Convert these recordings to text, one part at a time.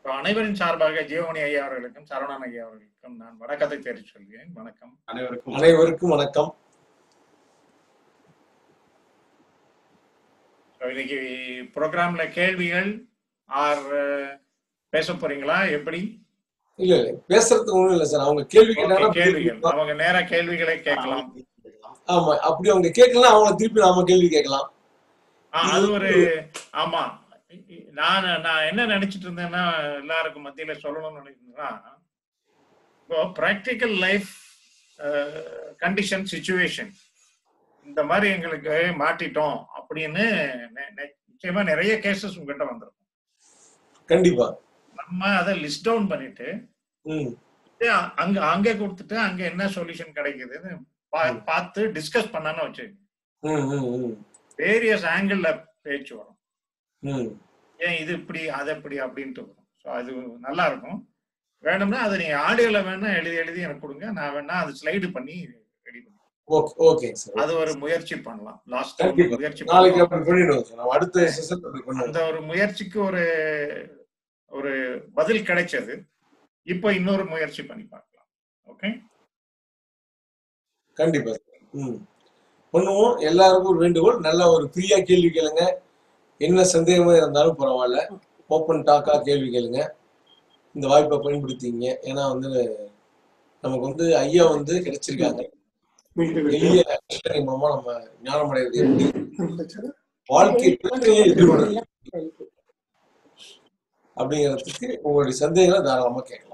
So, அனைவரின் சார்பாக ஜீவமணி ஐயா அவர்களுக்கும் சரவணன் ஐயா அவர்களுக்கும் நான் வணக்கத்தை தெரிவித்துக் கொள்கிறேன் வணக்கம் அனைவருக்கும் அனைவருக்கும் வணக்கம் So, இன்னைக்கு ப்ரோக்ராம்ல கேள்விகள் ஆர் பேச போறீங்களா எப்படி இல்ல இல்ல பேசுறதுக்கு ஒண்ணும் இல்ல சார் அவங்க கேள்வி Okay, கேட்டாங்கன்னா கேள்விகள் அவங்க நேரா கேள்விகளை கேட்கலாம் ஆமா அப்படி அவங்க கேட்கலாம் அவங்கள திருப்பி நாம கேள்வி கேட்கலாம் ஆ, அது ஒரு ஆமா நான் நான் என்ன நினைச்சிட்டு இருந்தேன்னா எல்லாருக்கும் மத்தியில சொல்லணும்னு நினைக்கிறேன்னா இப்போ ப்ராக்டிக்கல் லைஃப் கண்டிஷன் சுச்சுவேஷன் இந்த மாதிரி எங்களுக்கு மாட்டிட்டோம் அப்படின்னு நெ- நெ- நிச்சயமா நிறைய கேசஸ் உங்ககிட்ட வந்துடும் கண்டிப்பா நம்ம அதை லிஸ்ட் டவுன் பண்ணிட்டு ம் அ- அங்க அங்க கொடுத்துட்டு அங்க என்ன சொல்யூஷன் கிடைக்குதுன்னு பா- பார்த்து டிஸ்கஸ் பண்ணான்னு வச்சு ம் ம் ம் வேரியஸ் ஆங்கிள் பேச்சு வரும் ம் ஏன் இது இப்படி அது இப்படி அப்படின்ட்டு வரும் ஸோ அது நல்லா இருக்கும் வேணும்னா அதை நீங்க ஆடியோல வேணா எழுதி எழுதி எனக்கு கொடுங்க நான் வேணா அது ஸ்லைடு பண்ணி ரெடி பண்ணி ஓகே ஓகே சார் அது ஒரு முயற்சி பண்ணலாம் லாஸ்ட் கண்டிப்பா. முயற்சி நாளைக்கு பண்ணலாம். அப்படி பண்ணிடுவோம் சார் நம்ம அடுத்த செஷன் அப்படி பண்ணுவோம் அந்த ஒரு முயற்சிக்கு ஒரு ஒரு பதில் கிடைச்சது இப்போ இன்னொரு முயற்சி பண்ணி பார்க்கலாம் ஓகே கண்டிப்பா சார் ம் பண்ணுவோம் எல்லாருக்கும் ஒரு வேண்டுகோள் நல்ல ஒரு ஃப்ரீயா கேள்வி கேளுங்க என்ன சந்தேகமா இருந்தாலும் பரவாயில்ல ஓப்பன் டாக்கா கேள்வி கேளுங்க இந்த வாய்ப்பை பயன்படுத்திங்க ஏன்னா வந்து நமக்கு வந்து ஐயா வந்து கிடைச்சிருக்காங்க எளிய கிருஷ்ணகிரி மூலமா நம்ம ஞானமடைகிறது எப்படி வாழ்க்கை பிரச்சனையை எதிர்கொள்றது அப்படிங்கிறதுக்கு உங்களுடைய சந்தேகங்களை தாராளமா கேட்கலாம்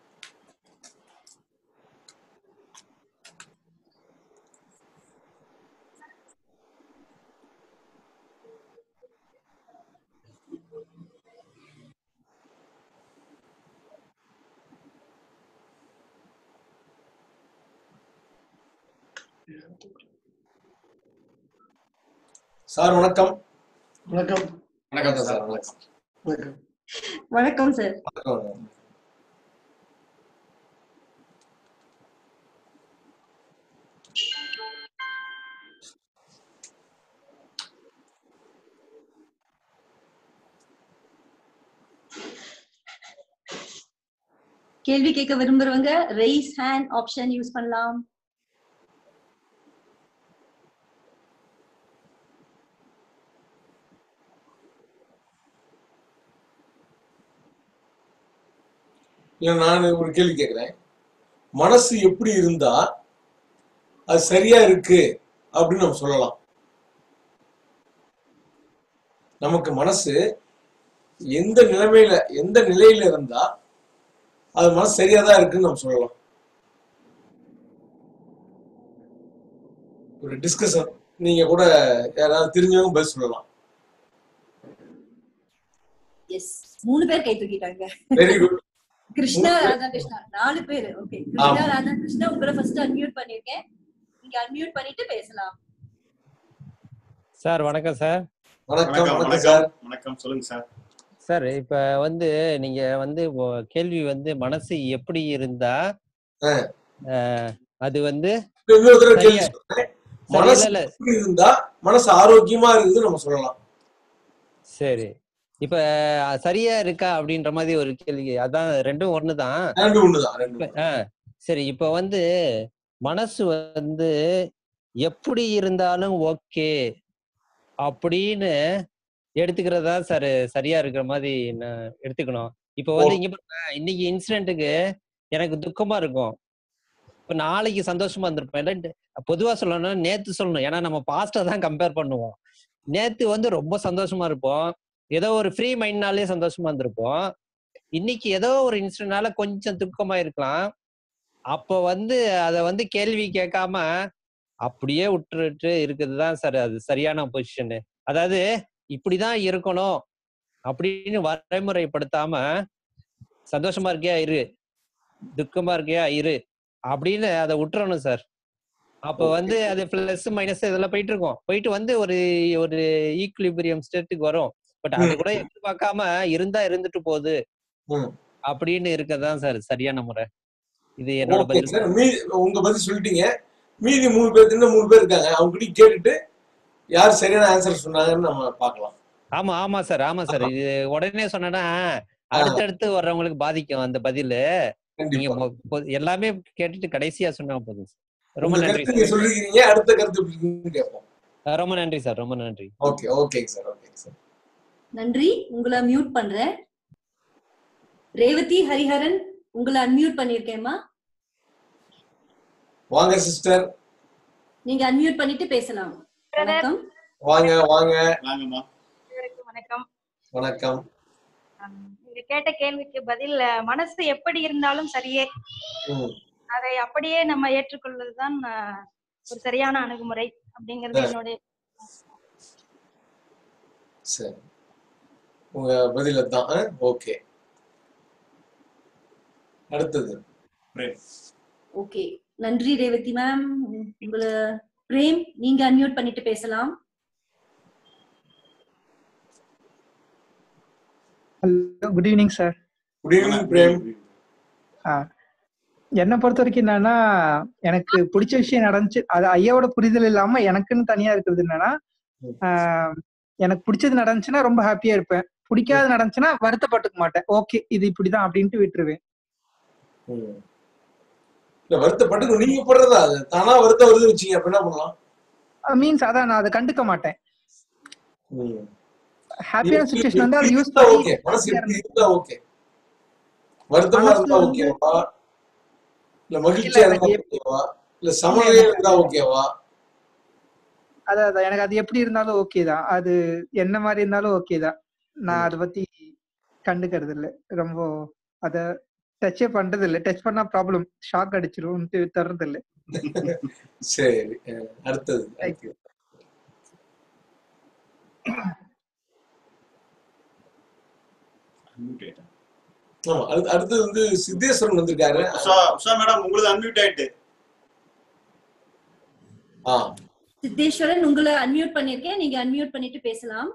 சார் வணக்கம் வணக்கம் வணக்கம் சார் வணக்கம் வணக்கம் வணக்கம் சார் வணக்கம் கேள்வி கேட்க விரும்புறவங்க ரெய்ஸ் ஹேண்ட் ஆப்ஷன் யூஸ் பண்ணலாம் இல்ல நான் ஒரு கேள்வி கேட்கிறேன் மனசு எப்படி இருந்தா அது சரியா இருக்கு அப்படின்னு நம்ம சொல்லலாம் நமக்கு மனசு எந்த நிலைமையில எந்த நிலையில இருந்தா அது மனசு சரியா தான் இருக்குன்னு நம்ம சொல்லலாம் ஒரு டிஸ்கஷன் நீங்க கூட யாராவது தெரிஞ்சவங்க பதில் சொல்லலாம் எஸ் மூணு பேர் கை தூக்கிட்டாங்க வெரி குட் கிருஷ்ணா ராதாகிருஷ்ணா நாலு பேர் ஓகே கிருஷ்ணா ராதாகிருஷ்ணா உங்களை ஃபர்ஸ்ட் அன்மியூட் பண்ணிருக்கேன் நீங்க அன்மியூட் பண்ணிட்டு பேசலாம் சார் வணக்கம் சார் வணக்கம் வணக்கம் வணக்கம் சார் வணக்கம் வணக்கம் சொல்லுங்க சார் சார் இப்ப வந்து நீங்க வந்து ஒ- கேள்வி வந்து மனசு எப்படி இருந்தா ஆ. அஹ், அது வந்து இன்னொரு தடவை கேள்வி சரியா- சொல்றேன் சரி, மனசு இல்ல, இல்ல. எப்படி இருந்தா மனசு ஆரோக்கியமா இருக்குதுன்னு நம்ம சொல்லலாம் சரி இப்ப அஹ், சரியா இருக்கா அப்படின்ற மாதிரி ஒரு கேள்வி அதான் ரெண்டும் ஒண்ணுதான் ரெண்டு ஒண்ணுதான் ரெண்டு இப்ப- ஆ, சரி இப்ப வந்து மனசு வந்து எப்படி இருந்தாலும் ஓகே அப்படின்னு எடுத்துக்கிறதா சார் சரியா இருக்கிற மாதிரி நான் எடுத்துக்கணும் இப்ப வந்து இங்க பாருங்க, இன்னைக்கு இன்சிடென்ட்டுக்கு எனக்கு துக்கமா இருக்கும் இப்ப நாளைக்கு சந்தோஷமா இருந்திருப்பேன் இல்ல பொதுவா சொல்லணும்னா நேத்து சொல்லணும் ஏன்னா நம்ம பாஸ்ட தான் கம்பேர் பண்ணுவோம் நேத்து வந்து ரொம்ப சந்தோஷமா இருப்போம் ஏதோ ஒரு ஃப்ரீ மைண்ட்னாலே சந்தோஷமா இருந்திருப்போம் இன்னைக்கு ஏதோ ஒரு இன்சிடென்ட்னால கொஞ்சம் துக்கமா இருக்கலாம் அப்ப வந்து அத வந்து கேள்வி கேட்காம அப்படியே விட்டுட்டு இருக்குது தான் சார் அது சரியான பொசிஷனு அதாவது இப்படிதான் இருக்கணும் அப்படின்னு வரைமுறைப்படுத்தாம சந்தோஷமா இருக்கியா இரு துக்கமா இருக்கியா இரு அப்படின்னு அதை விட்டுறணும் சார் அப்ப வந்து அது பிளஸ் மைனஸ் இதெல்லாம் போயிட்டு இருக்கும் போயிட்டு வந்து ஒரு ஒரு ஈக்குலிபிரியம் ஸ்டேட்டுக்கு வரும் பட் அது கூட எதிர்பார்க்காம இருந்தா இருந்துட்டு போகுது ம். அப்படின்னு இருக்கதான் சார் சரியான முறை இது என்னோட ஓகே பதில் சார் மீதி உங்க பதில் சொல்லிட்டீங்க மீதி மூணு பேர் இன்னும் மூணு பேர் இருக்காங்க அவங்க கிட்ட கேட்டுட்டு யார் சரியான ஆன்சர் சொன்னாங்கன்னு நம்ம பார்க்கலாம் ஆமா ஆமா சார் ஆமா சார் இது உடனே சொன்னேன்னா அடுத்தடுத்து வர்றவங்களுக்கு பாதிக்கும் அந்த பதிலு நீங்க கண்டிப்பா மொ- பொ- எல்லாமே கேட்டுட்டு கடைசியா சொன்னா போதும் சார் ரொம்ப உங்க நன்றி கருத்து நீங்க சொல்லிருக்கீங்க அடுத்த கருத்து எப்படி இருக்குன்னு கேட்போம் சார் ரொம்ப நன்றி சார் ரொம்ப நன்றி ஓகே ஓகேங்க சார் ஓகேங்க சார் நன்றி உங்களை மியூட் பண்றேன் ரேவதி ஹரிஹரன் உங்களை அன்மியூட் பண்ணிருக்கேம்மா வாங்க சிஸ்டர் நீங்க அன்மியூட் பண்ணிட்டு பேசலாம் வணக்கம் வாங்க வாங்க வாங்கம்மா அனைவருக்கும் வணக்கம் வணக்கம் ஆம், நீங்க கேட்ட கேள்விக்கு பதில் அஹ், மனசு எப்படி இருந்தாலும் சரியே ம் அதை அப்படியே நம்ம ஏற்றுக்கொள்வதுதான் அஹ், ஒரு சரியான அணுகுமுறை அப்படிங்கிறது சரி. என்னுடைய சரி உங்க பதில் தான் ஓகே அடுத்தது ஓகே நன்றி ரேவதி மேம் உங்களை பிரேம் நீங்க அன்மியூட் பண்ணிட்டு பேசலாம் hello good evening sir good evening Prem என்னை பொறுத்த வரைக்கும் என்னன்னா எனக்கு பிடிச்ச விஷயம் நடந்துச்சு அது ஐயாவோட புரிதல் இல்லாம எனக்குன்னு தனியா இருக்கிறது என்னன்னா ஆஹ், எனக்கு பிடிச்சது நடந்துச்சுன்னா ரொம்ப ஹாப்பியா இருப்பேன் பிடிக்காது நடந்துச்சுன்னா வருத்தப்பட்டுக்க மாட்டேன் ஓகே இது இப்படிதான் அப்படின்ட்டு விட்டுருவேன் ம். இல்ல வருத்தப்பட்டு நீங்க படுறதா அது தானா வருத்தம் வருது வச்சீங்க அப்ப என்ன பண்ணலாம் மீன்ஸ் அதான் நான் அதை கண்டுக்க மாட்டேன் ம். ஹாப்பியான சுச்சுவேஷன் வந்து அதை யூஸ் இருந்தா பண்ணி ஓகே மனசு எப்படி இருந்தா ஓகே வருத்தமா மனசு இருந்தா வந்து- ஓகேவா இல்ல மகிழ்ச்சியா இல்ல, இருந்தா எனக்கு ஓகேவா இல்ல சமநிலையா இருந்தா ஓகேவா அதான் அதான் எனக்கு அது எப்படி இருந்தாலும் ஓகே தான் அது என்ன மாதிரி இருந்தாலும் ஓகே தான் நான் அதை பத்தி கண்டுக்கிறது இல்ல ரொம்ப அத டச்சே பண்றது இல்ல டச் பண்ணா ப்ராப்ளம் ஷாக் அடிச்சிரும்ட்டு தர்றது இல்ல சரி அஹ், அடுத்தது Thank you. ஆமா அடுத்து அடுத்தது வந்து சித்தேஸ்வரன் வந்திருக்காரு உஷா உஷா மேடம் உங்களுக்கு அன்மியூட் ஆயிட்டு ஆ சித்தேஸ்வரன் உங்களை அன்மியூட் பண்ணிருக்கேன் நீங்க அன்மியூட் பண்ணிட்டு பேசலாம்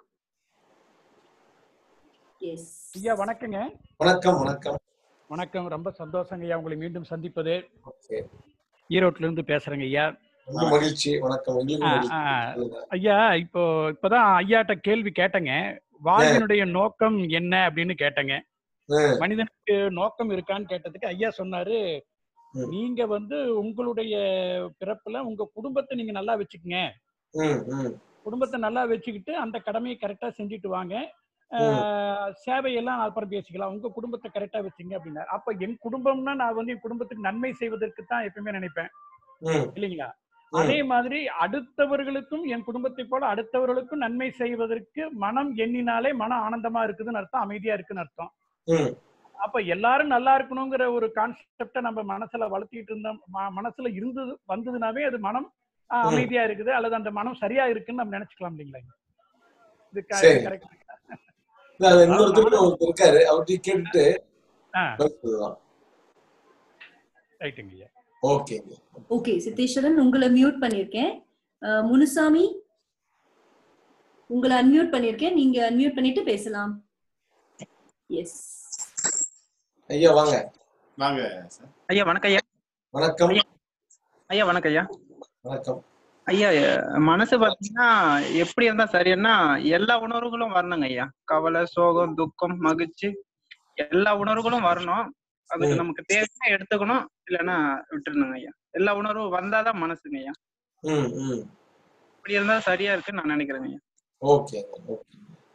எஸ் ஐயா வணக்கங்க வணக்கம் வணக்கம் வணக்கம் ரொம்ப சந்தோஷங்க ஐயா உங்களை மீண்டும் சந்திப்பது ஓகே ஈரோட்ல இருந்து பேசுறேங்க ஐயா ரொம்ப மகிழ்ச்சி வணக்கம் எங்களுக்கு ஆ, மகிழ்ச்சி ஆ. சொல்லுங்க. ஐயா இப்போ இப்பதான் ஐயாட்ட கேள்வி கேட்டேங்க வாழ்வினுடைய நோக்கம் என்ன அப்படின்னு கேட்டேங்க ம், மனிதனுக்கு நோக்கம் இருக்கான்னு கேட்டதுக்கு ஐயா சொன்னாரு ம். நீங்க வந்து உங்களுடைய பிறப்புல உங்க குடும்பத்தை நீங்க நல்லா வச்சுக்கங்க ம், ம், குடும்பத்தை நல்லா வச்சுக்கிட்டு அந்த கடமையை கரெக்டா செஞ்சுட்டு வாங்க ஆஹ், சேவையெல்லாம் அப்புறம் பேசிக்கலாம் உங்க குடும்பத்தை கரெக்டா வச்சுங்க அப்படின்னாரு அப்ப என் குடும்பம்னா நான் வந்து என் குடும்பத்துக்கு நன்மை செய்வதற்கு தான் எப்பவுமே நினைப்பேன் ம், இல்லைங்களா ம். அதே மாதிரி அடுத்தவர்களுக்கும் என் குடும்பத்தை போல அடுத்தவர்களுக்கும் நன்மை செய்வதற்கு மனம் எண்ணினாலே மன ஆனந்தமா இருக்குதுன்னு அர்த்தம் அமைதியா இருக்குன்னு அர்த்தம் ம், அப்ப எல்லாரும் நல்லா இருக்கணுங்கிற ஒரு கான்செப்டை நம்ம மனசுல வளர்த்திட்டு இருந்தோம் ம- மனசுல இருந்தது வந்ததுனாவே அது மனம் ஆஹ், ம். அமைதியா இருக்குது அல்லது அந்த மனம் சரியா இருக்குன்னு நம்ம நினைச்சுக்கலாம் இல்லைங்களா இது சரி. கரெக்ட் இல்ல, அது இன்னொருத்தர் ஒருத்தர் இருக்காரு அவர்கிட்ட கேட்டுட்டு ஆ பதில் சொல்லலாம் ரைட்டுங்க ஐயா ஓகேங்க ஓகே சித்தேஸ்வரன் உங்களை மியூட் பண்ணிருக்கேன் அஹ், முனுசாமி உங்களை அன்மியூட் பண்ணிருக்கேன் நீங்க அன்மியூட் பண்ணிட்டு பேசலாம் எஸ் ஐயா வாங்க வாங்க சார் ஐயா வணக்கம் ஐயா வணக்கம் ஐயா வணக்கம் ஐயா வணக்கம் ஐயா எ- மனசு பாத்தீங்கன்னா எப்படி இருந்தா சரின்னா எல்லா உணர்வுகளும் வரணுங்க ஐயா கவலை சோகம் துக்கம் மகிழ்ச்சி எல்லா உணர்வுகளும் வரணும் அதுக்கு ம். நமக்கு தேவைன்னா எடுத்துக்கணும் இல்லைன்னா விட்டுருணுங்க ஐயா எல்லா உணர்வும் வந்தாதான் மனசுங்க ஐயா ம் ம் இப்படி இருந்தா சரியா இருக்குன்னு நான் நினைக்கிறேங்க ஐயா ஓகேங்க ஓகே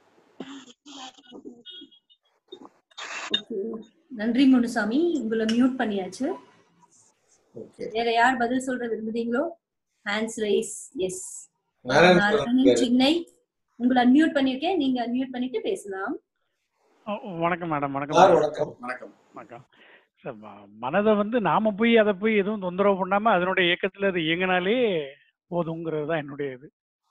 ஓகே நன்றி முனுசாமி உங்களை மியூட் பண்ணியாச்சு ஓகே வேற யார் பதில் சொல்ற விரும்புறீங்களோ hands raise S Narayanan Narayanan Chennai உங்களை அன்மியூட் பண்ணிருக்கேன் நீங்க அன்மியூட் பண்ணிட்டு பேசலாம் ஓ, வணக்கம் மேடம் வணக்கம் சார் மேடம். வணக்கம் வணக்கம் வணக்கம் சார் ம- மனதை வந்து நாம போய் அதை போய் எதுவும் தொந்தரவு பண்ணாம அதனுடைய இயக்கத்துல அது இயங்கினாலே போதுங்கிறது தான் என்னுடைய இது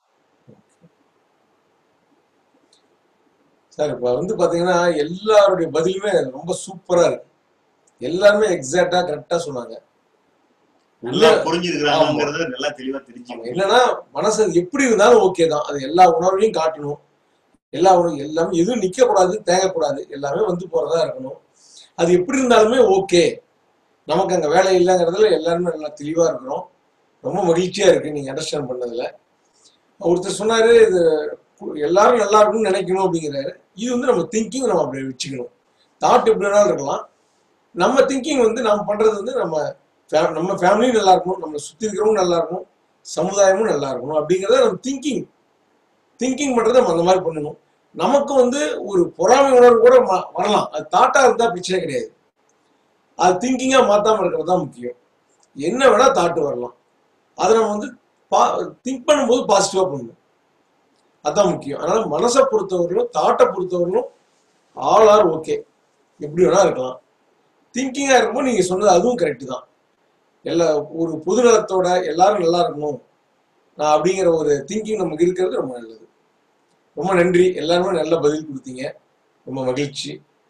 சார் இப்ப வந்து பாத்தீங்கன்னா எல்லாருடைய பதிலுமே ரொம்ப சூப்பரா இருக்கு எல்லாருமே எக்ஸாக்டா கரெக்டா சொன்னாங்க நல்லா உள்ள புரிஞ்சிருக்கிறாங்கிறத நல்லா தெளிவா தெரிஞ்சுக்கணும் என்னன்னா மனசு எப்படி இருந்தாலும் ஓகே தான் அது எல்லா உணர்வையும் காட்டணும் எல்லா உணர்வு எல்லாமே எதுவும் நிக்க கூடாது தேங்கக்கூடாது எல்லாமே வந்து போறதா இருக்கணும் அது எப்படி இருந்தாலுமே ஓகே நமக்கு அங்க வேலை இல்லைங்கிறதுல எல்லாருமே நல்லா தெளிவா இருக்கிறோம் ரொம்ப மகிழ்ச்சியா இருக்கு நீங்க அண்டர்ஸ்டாண்ட் பண்ணதுல ஒருத்தர் சொன்னாரு இது எல்லாரும் நல்லா இருக்கணும்னு நினைக்கணும் அப்படிங்கிறாரு இது வந்து நம்ம திங்கிங் நம்ம அப்படி வச்சுக்கணும் தாட் எப்படி வேணாலும் இருக்கலாம் நம்ம திங்கிங் வந்து நம்ம பண்றது வந்து நம்ம fa- நம்ம ஃபேமிலியும் நல்லா இருக்கணும் நம்மளை சுத்தி இருக்கிறவங்க நல்லா இருக்கணும் சமுதாயமும் நல்லா இருக்கணும் அப்படிங்கறத நம்ம திங்கிங் திங்கிங் பண்றதை நம்ம அந்த மாதிரி பண்ணணும் நமக்கு வந்து ஒரு பொறாமை உணர்வு கூட ம- வரலாம் அது தாட்டா இருந்தா பிரச்சனை கிடையாது அது திங்கிங்கா மாத்தாம இருக்கிறது தான் முக்கியம் என்ன வேணா தாட்டு வரலாம் அதை நம்ம வந்து திங்க் பண்ணும்போது பாசிட்டிவா பண்ணணும் அதான் முக்கியம் அதனால மனசை பொறுத்தவரையிலும் தாட்டை பொறுத்தவரையிலும் ஆல் ஆர் ஓகே எப்படி வேணா இருக்கலாம் திங்கிங்கா இருக்கும்போது நீங்க சொன்னது அதுவும் கரெக்ட் தான் எல்லா ஒரு பொது நலத்தோட எல்லாரும் நல்லா இருக்கணும் நான் அப்படிங்கிற ஒரு திங்கிங் நமக்கு இருக்கிறது ரொம்ப நல்லது ரொம்ப நன்றி எல்லாருமே நல்ல பதில் கொடுத்தீங்க ரொம்ப மகிழ்ச்சி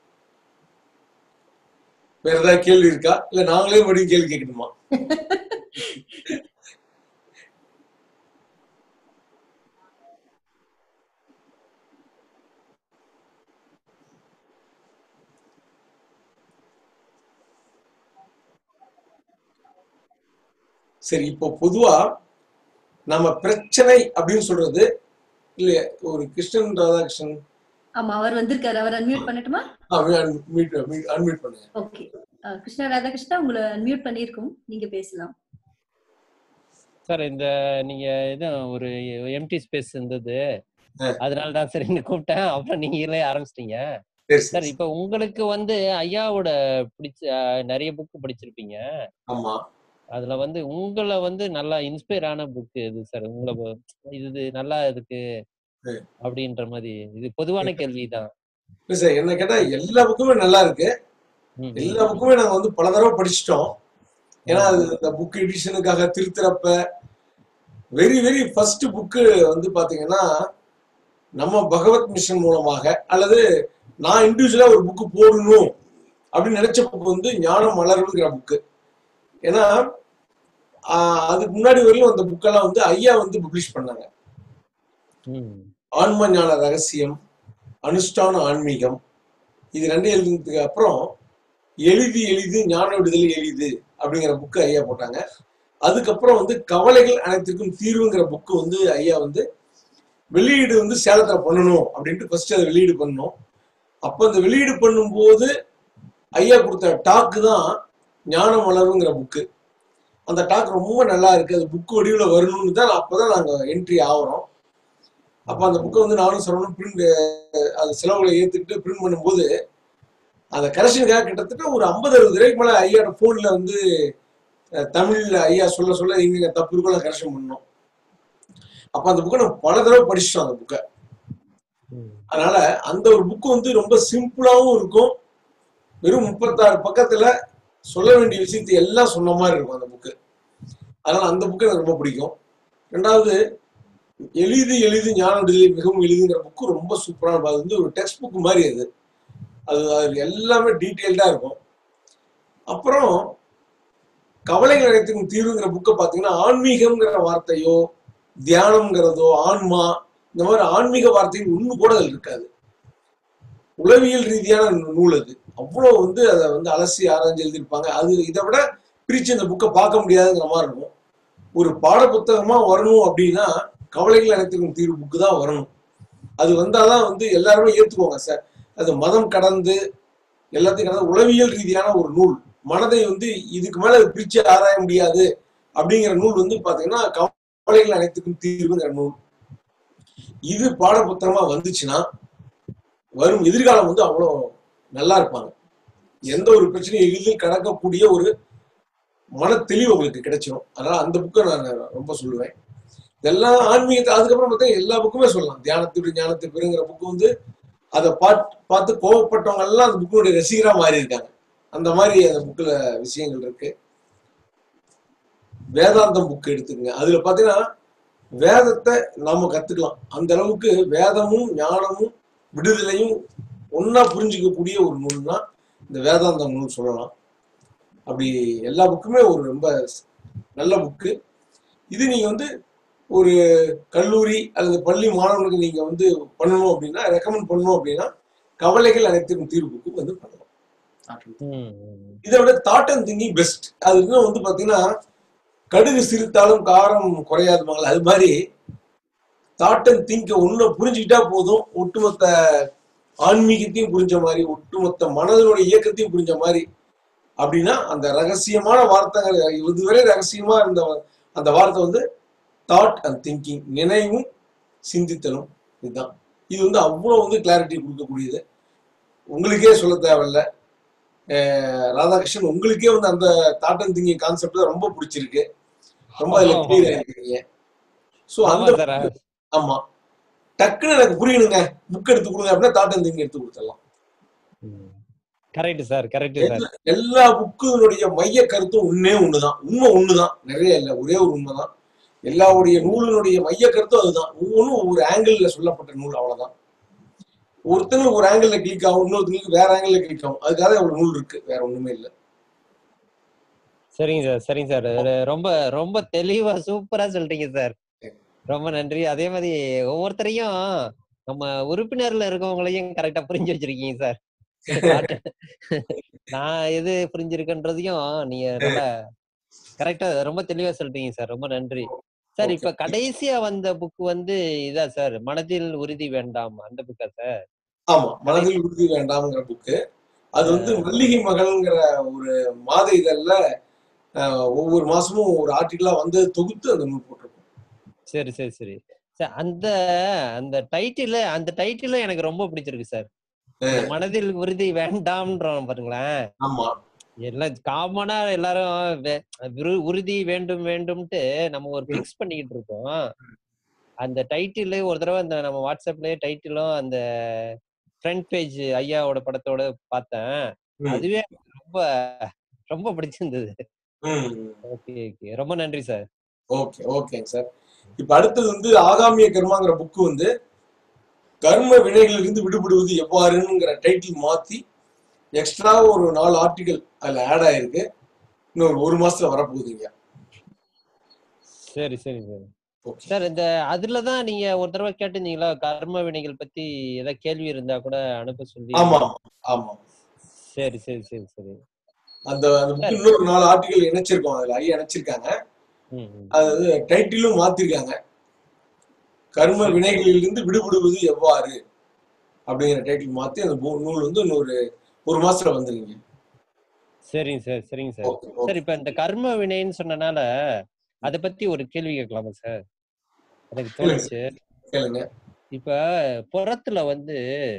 வேற ஏதாவது கேள்வி இருக்கா இல்ல நாங்களே மறுபடியும் கேள்வி கேட்கணுமா சரி இப்போ பொதுவா நம்ம பிரச்சனை அப்படின்னு சொல்றது இல்ல ஒரு கிருஷ்ணன் ராதாகிருஷ்ணன் ஆமா அவர் வந்திருக்காரு அவர் அன்மியூட் பண்ணட்டுமா அன்மியூட் பண்ணுங்க ஓகே கிருஷ்ணா ராதாகிருஷ்ணா உங்களை அன்மியூட் பண்ணியிருக்கோம் நீங்க பேசலாம் சார் இந்த நீங்க இது ஒரு எம்டி ஸ்பேஸ் இருந்தது அதனால தான் சரி இங்க கூப்பிட்டேன் அப்புறம் நீங்களே ஆரம்பிச்சிட்டீங்க சரி சார் சரி இப்ப உங்களுக்கு வந்து ஐயாவோட பிடிச்ச அஹ், நிறைய புக் படிச்சிருப்பீங்க ஆமா அதுல வந்து உங்களை வந்து நல்லா இன்ஸ்பயர் ஆன புக் எது சார் உங்களை வ- இது இது நல்லா இருக்கு சரி. அப்படின்ற மாதிரி இது பொதுவான கேள்விதான் இல்ல சார் என்ன கேட்டா எல்லா புக்குமே நல்லா இருக்கு ம், ம். எல்லா புக்குமே நாங்க வந்து பல தடவை படிச்சிட்டோம் ஏன்னா அது இந்த புக் எடிஷனுக்காக திருத்துறப்ப வெரி வெரி ஃபர்ஸ்ட் புக்கு வந்து பாத்தீங்கன்னா நம்ம பகவத் மிஷன் மூலமாக அல்லது நான் இண்டிவிஜுவலா ஒரு புக்கு போடணும் அப்படின்னு நினைச்ச புக் வந்து ஞானம் மலர்வுங்கிற புக்கு ஏன்னா ஆஹ், அதுக்கு முன்னாடி வரையிலும் அந்த புக்கெல்லாம் வந்து ஐயா வந்து பப்ளிஷ் பண்ணாங்க ம், ஆன்ம ஞான ரகசியம் அனுஷ்டான ஆன்மீகம் இது ரெண்டு எழுதுனதுக்கு அப்புறம் எளிது எளிது ஞான விடுதலை எளிது அப்படிங்கிற புக்கு ஐயா போட்டாங்க அதுக்கப்புறம் வந்து கவலைகள் அனைத்திற்கும் தீர்வுங்கிற புக்கு வந்து ஐயா வந்து வெளியீடு வந்து சேலத்துல பண்ணணும் அப்படின்ட்டு ஃபர்ஸ்ட் அதை வெளியீடு பண்ணோம் அப்போ அந்த வெளியீடு பண்ணும்போது ஐயா கொடுத்த டாக்கு தான் ஞான மலருங்கிற புக்கு அந்த டாக் ரொம்ப நல்லா இருக்கு அது புக்கு வடிவில் வரணும்னு தான் அப்பதான் நாங்க என்ட்ரி ஆகிறோம் அப்ப அந்த புக்கை வந்து நானும் சொல்லணும் பிரிண்ட் அது செலவுகளை ஏத்துக்கிட்டு பிரிண்ட் பண்ணும்போது அந்த கரெக்ஷனுக்காக கிட்டத்தட்ட ஒரு ஐம்பது அறுபது ரூபாய்க்கு மேல ஐயாவோட போன்ல வந்து அஹ், தமிழ்ல ஐயா சொல்ல சொல்ல இங்க தப்பு இருக்கும் கரெக்ஷன் பண்ணோம் அப்ப அந்த புக்கை நம்ம பல தடவை படிச்சிட்டோம் அந்த புக்கை ம். அதனால அந்த ஒரு புக்கு வந்து ரொம்ப சிம்பிளாவும் இருக்கும் வெறும் முப்பத்தாறு பக்கத்துல சொல்ல வேண்டிய விஷயத்தை எல்லாம் சொன்ன மாதிரி இருக்கும் அந்த புக்கு அதனால அந்த புக்கு எனக்கு ரொம்ப பிடிக்கும் ரெண்டாவது எளிது எளிது ஞான விடுதலை மிகவும் எளிதுங்கிற புக்கு ரொம்ப சூப்பரான அது வந்து ஒரு டெக்ஸ்ட் புக் மாதிரி அது அது அது எல்லாமே டீட்டெயில்டா இருக்கும் அப்புறம் கவலைகள் அனைத்துக்கும் தீர்வுங்கிற புக்கை பார்த்தீங்கன்னா ஆன்மீகம்ங்கிற வார்த்தையோ தியானம்ங்கிறதோ ஆன்மா இந்த மாதிரி ஆன்மீக வார்த்தைகள் ஒண்ணு கூட அதில் இருக்காது உளவியல் ரீதியான நூ- நூல் அது அவ்வளோ வந்து அதை வந்து அலசி ஆராய்ஞ்சு எழுதியிருப்பாங்க அது இதை விட பிரிச்சு இந்த புக்கை பார்க்க முடியாதுங்கிற மாதிரி இருக்கும் ஒரு பாட புத்தகமா வரணும் அப்படின்னா கவலைகள் அனைத்துக்கும் தீர்வு புக்கு தான் வரணும் அது வந்தாதான் வந்து எல்லாருமே ஏத்துக்குவாங்க சார் அது மதம் கடந்து எல்லாத்தையும் கடந்து உளவியல் ரீதியான ஒரு நூல் மனதை வந்து இதுக்கு மேல அது பிரிச்சு ஆராய முடியாது அப்படிங்கிற நூல் வந்து பாத்தீங்கன்னா கவலைகள் அனைத்துக்கும் தீர்வுங்கிற நூல் இது பாட புத்தகமா வந்துச்சுன்னா வரும் எதிர்காலம் வந்து அவ்வளோ நல்லா இருப்பாங்க எந்த ஒரு பிரச்சனையும் எளிதில் கடக்கக்கூடிய ஒரு மன தெளிவு உங்களுக்கு கிடைச்சிடும் அதனால அந்த புக்கை நான் ரொம்ப சொல்லுவேன் இதெல்லாம் ஆன்மீகத்தை அதுக்கப்புறம் பார்த்தா எல்லா புக்குமே சொல்லலாம் தியானத்துக்கு ஞானத்தை பெருங்கிற புக்கு வந்து அதை பார்த்து பார்த்து கோவப்பட்டவங்க எல்லாம் அந்த புக்கினுடைய ரசிகரா மாறி இருக்காங்க அந்த மாதிரி அந்த புக்கில் விஷயங்கள் இருக்கு வேதாந்தம் புக் எடுத்துக்கங்க அதுல பாத்தீங்கன்னா வேதத்தை நாம கத்துக்கலாம் அந்த அளவுக்கு வேதமும் ஞானமும் விடுதலையும் ஒன்னா புரிஞ்சுக்கக்கூடிய ஒரு நூல்னா இந்த வேதாந்தம் நூல் சொல்லலாம் அப்படி எல்லா புக்குமே ஒரு ரொம்ப நல்ல புக்கு இது நீங்க வந்து ஒரு கல்லூரி அல்லது பள்ளி மாணவனுக்கு நீங்க வந்து பண்ணணும் அப்படின்னா ரெக்கமெண்ட் பண்ணணும் அப்படின்னா கவலைகள் அனைத்துக்கும் தீர்வு புக்கு வந்து பண்ணலாம் ம், ம். இதை விட தாட் அண்ட் திங்கிங் பெஸ்ட் அது இன்னும் வந்து பாத்தீங்கன்னா கடுகு சிரித்தாலும் காரம் குறையாதுமாங்களா அது மாதிரி தாட் அண்ட் திங்க ஒண்ணு புரிஞ்சுக்கிட்டா போதும் ஒட்டுமொத்த ஆன்மீகத்தையும் புரிஞ்ச மாதிரி ஒட்டுமொத்த மனதனுடைய இயக்கத்தையும் புரிஞ்ச மாதிரி அப்படின்னா அந்த ரகசியமான வார்த்தைகள் இதுவரை ரகசியமா இருந்த அந்த வார்த்தை வந்து தாட் அண்ட் திங்கிங் நினைவும் சிந்தித்தலும் இதுதான் இது வந்து அவ்வளவு வந்து கிளாரிட்டி கொடுக்கக்கூடியது உங்களுக்கே சொல்ல தேவையில்ல அஹ் ராதாகிருஷ்ணன் உங்களுக்கே வந்து அந்த தாட் அண்ட் திங்கிங் கான்செப்ட் தான் ரொம்ப பிடிச்சிருக்கு ரொம்ப அதுல ஆமா, கிளியர் ஆமா. ஆயிருக்கீங்க ஸோ ஆமா அந்த சார் ஆமா டக்குன்னு எனக்கு புரியணுங்க புக் எடுத்து கொடுங்க அப்படின்னா தாட் அண்ட் திங்கிங் எடுத்து கொடுத்துடலாம் கரெக்ட் சார் கரெக்ட் சார் எல்லா- எல்லா புக்குகளுடைய மைய கருத்தும் ஒண்ணே ஒண்ணுதான் உண்மை ஒண்ணுதான் நிறைய இல்ல ஒரே ஒரு உண்மைதான் எல்லாவுடைய நூலினுடைய மைய கருத்தும் அதுதான் ஒவ்வொன்றும் ஒவ்வொரு ஆங்கிள் சொல்லப்பட்ட நூல் அவ்வளவுதான் ஒருத்தங்களுக்கு ஒரு ஆங்கிள் கிளிக் ஆகும் இன்னொருத்தங்களுக்கு வேற ஆங்கிள் கிளிக் ஆகும் அதுக்காக ஒரு நூல் இருக்கு வேற ஒண்ணுமே இல்ல சரிங்க சார் சரிங்க சார் ர- ரொம்ப ரொம்ப தெளிவா சூப்பரா சொல்லிட்டீங்க சார் ரொம்ப நன்றி அதே மாதிரி ஒவ்வொருத்தரையும் நம்ம உறுப்பினர்ல இருக்கவங்களையும் கரெக்டா புரிஞ்சு வச்சிருக்கீங்க சார் நான் எது புரிஞ்சிருக்கன்றதையும் நீங்க நல்லா கரெக்டா ரொம்ப தெளிவா சொல்லிட்டீங்க சார் ரொம்ப நன்றி சார் இப்ப கடைசியா வந்த புக் வந்து இதா சார் மனதில் உறுதி வேண்டாம் அந்த புக்கா சார் ஆமா மனதில் உறுதி வேண்டாம்ங்கிற புக்கு அது வந்து மல்லிகை மகள்ங்கிற ஒரு மாத இதழ்ல அஹ், ஒவ்வொரு மாசமும் ஒரு ஆர்டிகிளா வந்து தொகுத்து அந்த நூல் போட்டிருக்கோம் சரி சரி சரி சார் அந்த அந்த டைட்டில் அந்த டைட்டிலும் எனக்கு ரொம்ப பிடிச்சிருக்கு சார் இந்த மனதில் உறுதி வேண்டாம்ன்றோம் பாருங்களேன் ஆமா எல்லாம் காமனா எல்லாரும் வே- விரு- உறுதி வேண்டும் வேண்டும்ட்டு நம்ம ஒரு பிக்ஸ் பண்ணிக்கிட்டு இருக்கோம் அந்த டைட்டில் ஒரு தடவை அந்த நம்ம வாட்ஸ்அப்லயே டைட்டிலும் அந்த ஃப்ரண்ட் பேஜ் ஐயாவோட படத்தோட பார்த்தேன் ம். அதுவே எனக்கு ரொம்ப ரொம்ப பிடிச்சிருந்தது ம் ஓகே ஓகே ரொம்ப நன்றி சார் ஓகே ஓகேங்க சார் இப்ப அடுத்தது வந்து ஆகாமிய கர்மாங்கிற புக்கு வந்து கர்ம வினைகளிலிருந்து விடுபடுவது எவ்வாறுங்கிற டைட்டில் மாத்தி எக்ஸ்ட்ரா ஒரு நாலு ஆர்டிகல் அதுல ஆட் ஆயிருக்கு இன்னும் ஒரு மாசத்துல வரப்போகுதுங்க சரி சரி சார் சார் இந்த அதுல தான் நீங்க ஒரு தடவை கேட்டிருந்தீங்களா கர்ம வினைகள் பத்தி ஏதாவது கேள்வி இருந்தா கூட அனுப்ப சொல்லி ஆமா ஆமா சரி சரி சரி சரி அந்த அந்த புக்கு இன்னொரு நாலு ஆர்டிகல் இணைச்சிருக்கோம் அதுல ஐயா இணைச்சிருக்காங்க ம், ம். அது டைட்டிலும் மாத்திருக்காங்க கர்ம வினைகளிலிருந்து விடுபடுவது எவ்வாறு அப்படிங்கிற டைட்டில் மாத்தி அந்த பு- நூல் வந்து இன்னொரு ஒரு மாசத்துல வந்துருங்க சரிங்க சார் சரிங்க சார் ஓகே ஓகே சார் இப்ப இந்த கர்ம வினைன்னு சொன்னனால அத பத்தி ஒரு கேள்வி கேட்கலாமா சார் எனக்கு கேளுங்க தோணுச்சு கேளுங்க இப்ப புறத்துல வந்து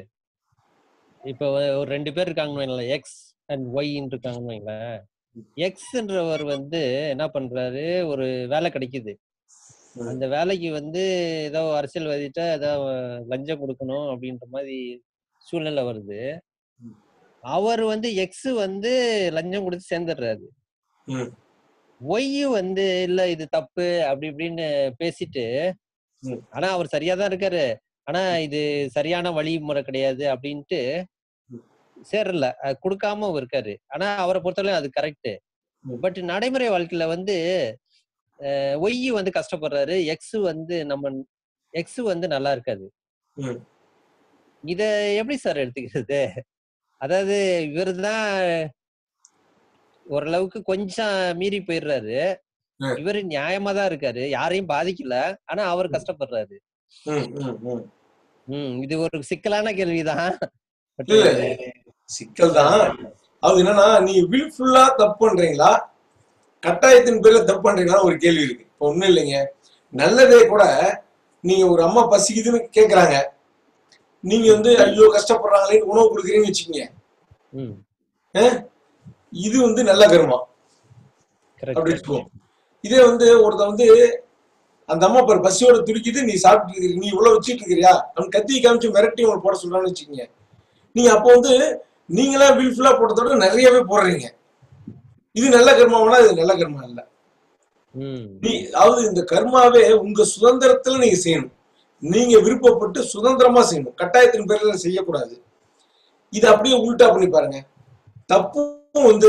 இப்ப ஒரு ரெண்டு பேர் இருக்காங்கன்னு வைங்களேன் எக்ஸ் அண்ட் ஒய்ன்னு இருக்காங்கன்னு வைங்களேன் எக்ஸ்ன்றவர் வந்து என்ன பண்றாரு ஒரு வேலை கிடைக்குது ம். அந்த வேலைக்கு வந்து ஏதோ அரசியல்வாதிட்ட ஏதோ லஞ்சம் கொடுக்கணும் அப்படின்ற மாதிரி சூழ்நிலை வருது அவர் வந்து எக்ஸ் வந்து லஞ்சம் கொடுத்து சேர்ந்துடுறாரு ம். ஒய் வந்து இல்ல இது தப்பு அப்படி இப்படின்னு பேசிட்டு ம். ஆனா அவர் சரியா தான் இருக்காரு ஆனா இது சரியான வழிமுறை கிடையாது அப்படின்ட்டு சேரல அது கொடுக்காம இருக்காரு ஆனா அவரை பொறுத்தவரை அது கரெக்ட் ம். பட் நடைமுறை வாழ்க்கையில வந்து ஒய் வந்து கஷ்டப்படுறாரு எக்ஸ் வந்து நம்ம எக்ஸ் வந்து நல்லா இருக்காது ம். இத எப்படி சார் எடுத்துக்கிறது அதாவது இவருதான் ஓரளவுக்கு கொஞ்சம் மீறி போயிடுறாரு ம். இவரு நியாயமா தான் இருக்காரு யாரையும் பாதிக்கல ஆனா அவர் கஷ்டப்படுறாரு ம், ம், ம். ம் இது ஒரு சிக்கலான கேள்விதான் பட் இல்ல சிக்கல் தான் அது என்னன்னா நீங்க வில்ஃபுல்லா தப்பு பண்றீங்களா கட்டாயத்தின் பேர்ல தப்பு பண்றீங்களா ஒரு கேள்வி இருக்கு இப்போ ஒண்ணும் இல்லைங்க நல்லதே கூட நீங்க ஒரு அம்மா பசிக்குதுன்னு கேக்குறாங்க நீங்க வந்து ஐயோ கஷ்டப்படுறாங்களேன்னு உணவு கொடுக்குறீங்கன்னு வச்சுக்கோங்க ம் அஹ், இது வந்து நல்ல கர்மா கரெக்ட் அப்படி வச்சுக்குவோம் இதே வந்து ஒருத்தன் வந்து அந்த அம்மா பாரு பசியோட துடிக்குது நீ சாப்பிட்டு இருக்கிற நீ இவ்வளவு வச்சுட்டு இருக்கிறியா அவன் கத்தி காமிச்சு மிரட்டி உங்களை போட சொல்றான்னு வச்சுக்கோங்க நீங்க அப்போ வந்து நீங்களா வில்ஃபுல்லா போட்டதோட நிறையவே போடுறீங்க இது நல்ல கர்மாவனா இது நல்ல கர்மா இல்ல ம் நீ அதாவது இந்த கர்மாவே உங்க சுதந்திரத்துல நீங்க செய்யணும் நீங்க விருப்பப்பட்டு சுதந்திரமா செய்யணும் கட்டாயத்தின் பேர்ல செய்யக்கூடாது இது அப்படியே உல்டா பண்ணி பாருங்க தப்பும் வந்து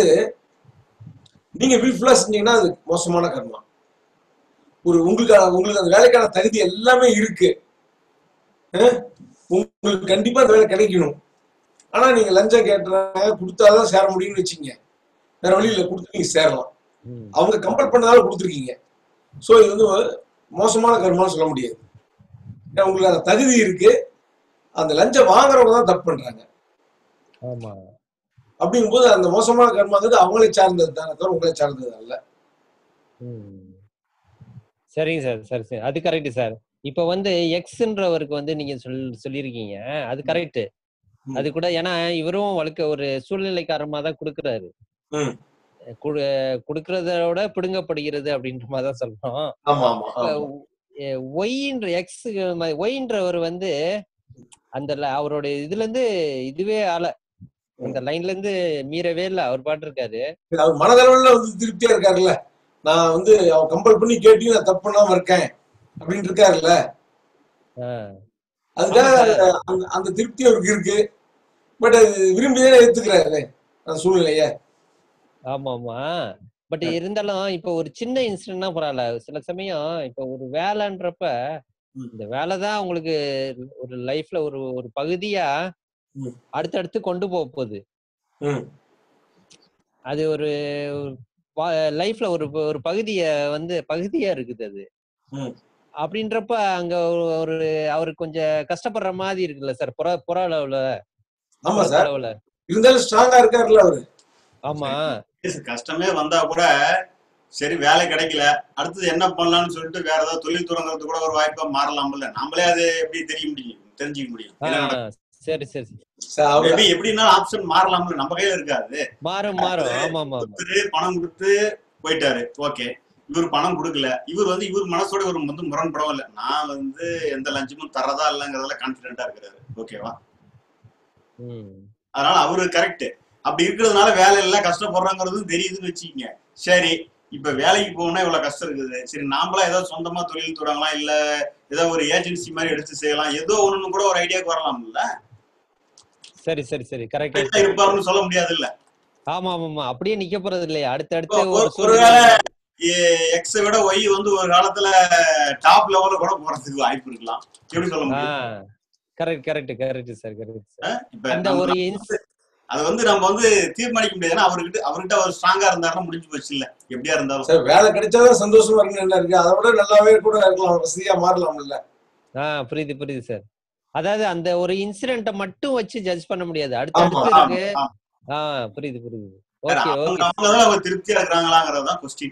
நீங்க வில்ஃபுல்லா செஞ்சீங்கன்னா அது மோசமான கர்மா ஒரு உங்களுக்கு உங்களுக்கு அந்த வேலைக்கான தகுதி எல்லாமே இருக்கு அஹ்? உங்களுக்கு கண்டிப்பா அந்த வேலை கிடைக்கணும் ஆனா நீங்க லஞ்சம் கேட்டுறாங்க கொடுத்தாதான் சேர முடியும்னு வச்சுக்கங்க வேற வழி இல்ல கொடுத்து நீங்க சேரலாம் ம் அவங்க கம்பல் பண்ணதால கொடுத்துருக்கீங்க சோ இது வந்து மோசமான கர்மான்னு சொல்ல முடியாது ஏன்னா உங்களுக்கு அந்த தகுதி இருக்கு அந்த லஞ்சம் வாங்குறவங்க தான் தப்பு பண்றாங்க ஆமா அப்படிங்கும்போது அந்த மோசமான கர்மாங்கிறது அவங்களை சார்ந்தது தானே தவிர உங்களை சார்ந்தது அல்ல ம். சரிங்க சார் சரி சரி அது கரெக்ட் சார் இப்ப வந்து எக்ஸ்ன்றவருக்கு வந்து நீங்க சொல் சொல்லியிருக்கீங்க அது கரெக்ட் ம். அது கூட ஏன்னா இவரும் வழக்க ஒரு சூழ்நிலை காரணமா தான் கொடுக்குறாரு ம். கொடுக்கறத விட பிடுங்கப்படுகிறது அப்படின்ற மாதிரி தான் சொல்றோம் ஆமா ஆமா ஆமா ஒய்ன்ற எக்ஸ் ஒய்ன்றவர் வந்து அந்த ல- அவருடைய இதுல இருந்து இதுவே ஆல அந்த லைன்ல இருந்து மீறவே இல்ல அவர் பாட்டு இருக்காரு அவர் மனதளவுல வந்து திருப்தியா இருக்காருல்ல நான் வந்து அவன் கம்பல் பண்ணி கேட்டி நான் தப்பு பண்ணாம இருக்கேன் அப்படின்னு இருக்காருல்ல ஆஹ் அதுக்காக ஆமா சார். அந்த அந்த திருப்தி அவருக்கு இருக்கு பட் அது விரும்பியே ஏத்துக்கிறாரு அந்த சூழ்நிலைய ஆமா ஆமா பட் இருந்தாலும் இப்ப ஒரு சின்ன இன்சிடென்ட்னா பரவாயில்ல சில சமயம் இப்ப ஒரு வேலைன்றப்ப ம். இந்த வேலை தான் உங்களுக்கு ஒரு லைஃப்ல ஒரு ஒரு பகுதியா ம். அடுத்தடுத்து கொண்டு போக போகுது ம். அது ஒரு லைஃப்ல ஒரு ஒரு பகுதிய வந்து பகுதியா இருக்குது அது ம். அப்படின்றப்ப அங்க ஒரு- ஒரு அவருக்கு கொஞ்சம் கஷ்டப்படுற மாதிரி இருக்குல்ல சார் புற புற அளவுல ஆமா புறத்த சார் அளவுல இருந்தாலும் ஸ்ட்ராங்கா இருக்காருல்ல அவரு ஆமா கஷ்டமே வந்தா கூட சரி வேலை கிடைக்கல அடுத்தது என்ன பண்ணலாம்னு சொல்லிட்டு வேற ஏதாவது தொழில் தொடங்குறது கூட ஒரு வாய்ப்பா மாறலாம்ல நம்மளே அது எப்படி தெரிய முடியும் தெரிஞ்சுக்க முடியும் என்ன நடக்கும்? ஆஹ் சரி சரி சரி. சார், அவரு Maybe எப்படின்னா ஆப்ஷன் மாறலாம்ல நம்ம கையில இருக்காது மாறும் மாறும் ஆமா ஆமா ஆமா ஒருத்தரு பணம் கொடுத்து போயிட்டாரு ஓகே இவர் பணம் கொடுக்கல இவர் வந்து இவர் மனசோட இவர் வந்து முரண்படவும் இல்லை நான் வந்து எந்த லஞ்சமும் தரதா இல்லைங்கிறதுல கான்பிடென்டா இருக்கிறாரு ஓகேவா ம் அதனால அவரு கரெக்ட் அப்படி இருக்கிறதுனால வேலை எல்லாம் கஷ்டப்படுறாங்கிறதும் தெரியுதுன்னு வச்சுக்கோங்க சரி இப்ப வேலைக்கு போகணும்னா இவ்வளவு கஷ்டம் இருக்குது சரி நாமளா ஏதாவது சொந்தமா தொழில் தொடங்கலாம் இல்ல ஏதோ ஒரு ஏஜென்சி மாதிரி எடுத்து செய்யலாம் ஏதோ ஒண்ணுன்னு கூட ஒரு ஐடியாக்கு வரலாம்ல சரி சரி சரி கரெக்ட் கரெக்டா இருப்பாருன்னு சொல்ல முடியாது இல்ல ஆமா ஆமா ஆமா அப்படியே நிக்க போறது இல்லையா அடுத்தடுத்து ஒரு ஒரு- சூழ்நிலை ஒருவேளை எக்ஸை விட ஒய் வந்து ஒரு காலத்துல டாப் லெவல்ல கூட போறதுக்கு வாய்ப்பு இருக்கலாம் எப்படி சொல்ல முடியும் ஆஹ் correct correct correct sir correct sir இப்ப அந்த நம்ம ஒரு இன்ஸ்- அது வந்து நம்ம வந்து தீர்மானிக்க முடியாது ஏன்னா அவர்கிட்ட அவர்கிட்ட அவர் ஸ்ட்ராங்கா இருந்தாருன்னா முடிஞ்சு போச்சு இல்ல எப்படியா இருந்தாலும் சார் வேலை கிடைச்சாதான் சந்தோஷமா இருக்குன்னு என்ன இருக்கு அதை விட நல்லாவே கூட இருக்கலாம் வசதியா மாறலாம்ல ஆஹ் புரியுது புரியுது சார் அதாவது அந்த ஒரு இன்சிடென்ட்ட மட்டும் வச்சு ஜட்ஜ் பண்ண முடியாது ஆமா, அடுத்தடுத்து ஆமா, இருக்கு ஆமா. ஆஹ் புரியுது புரியுது வேற ஓகே அவங்க ஓகே அவங்கதான் அவங்க திருப்தியா இருக்கிறாங்களாங்கிறது தான் question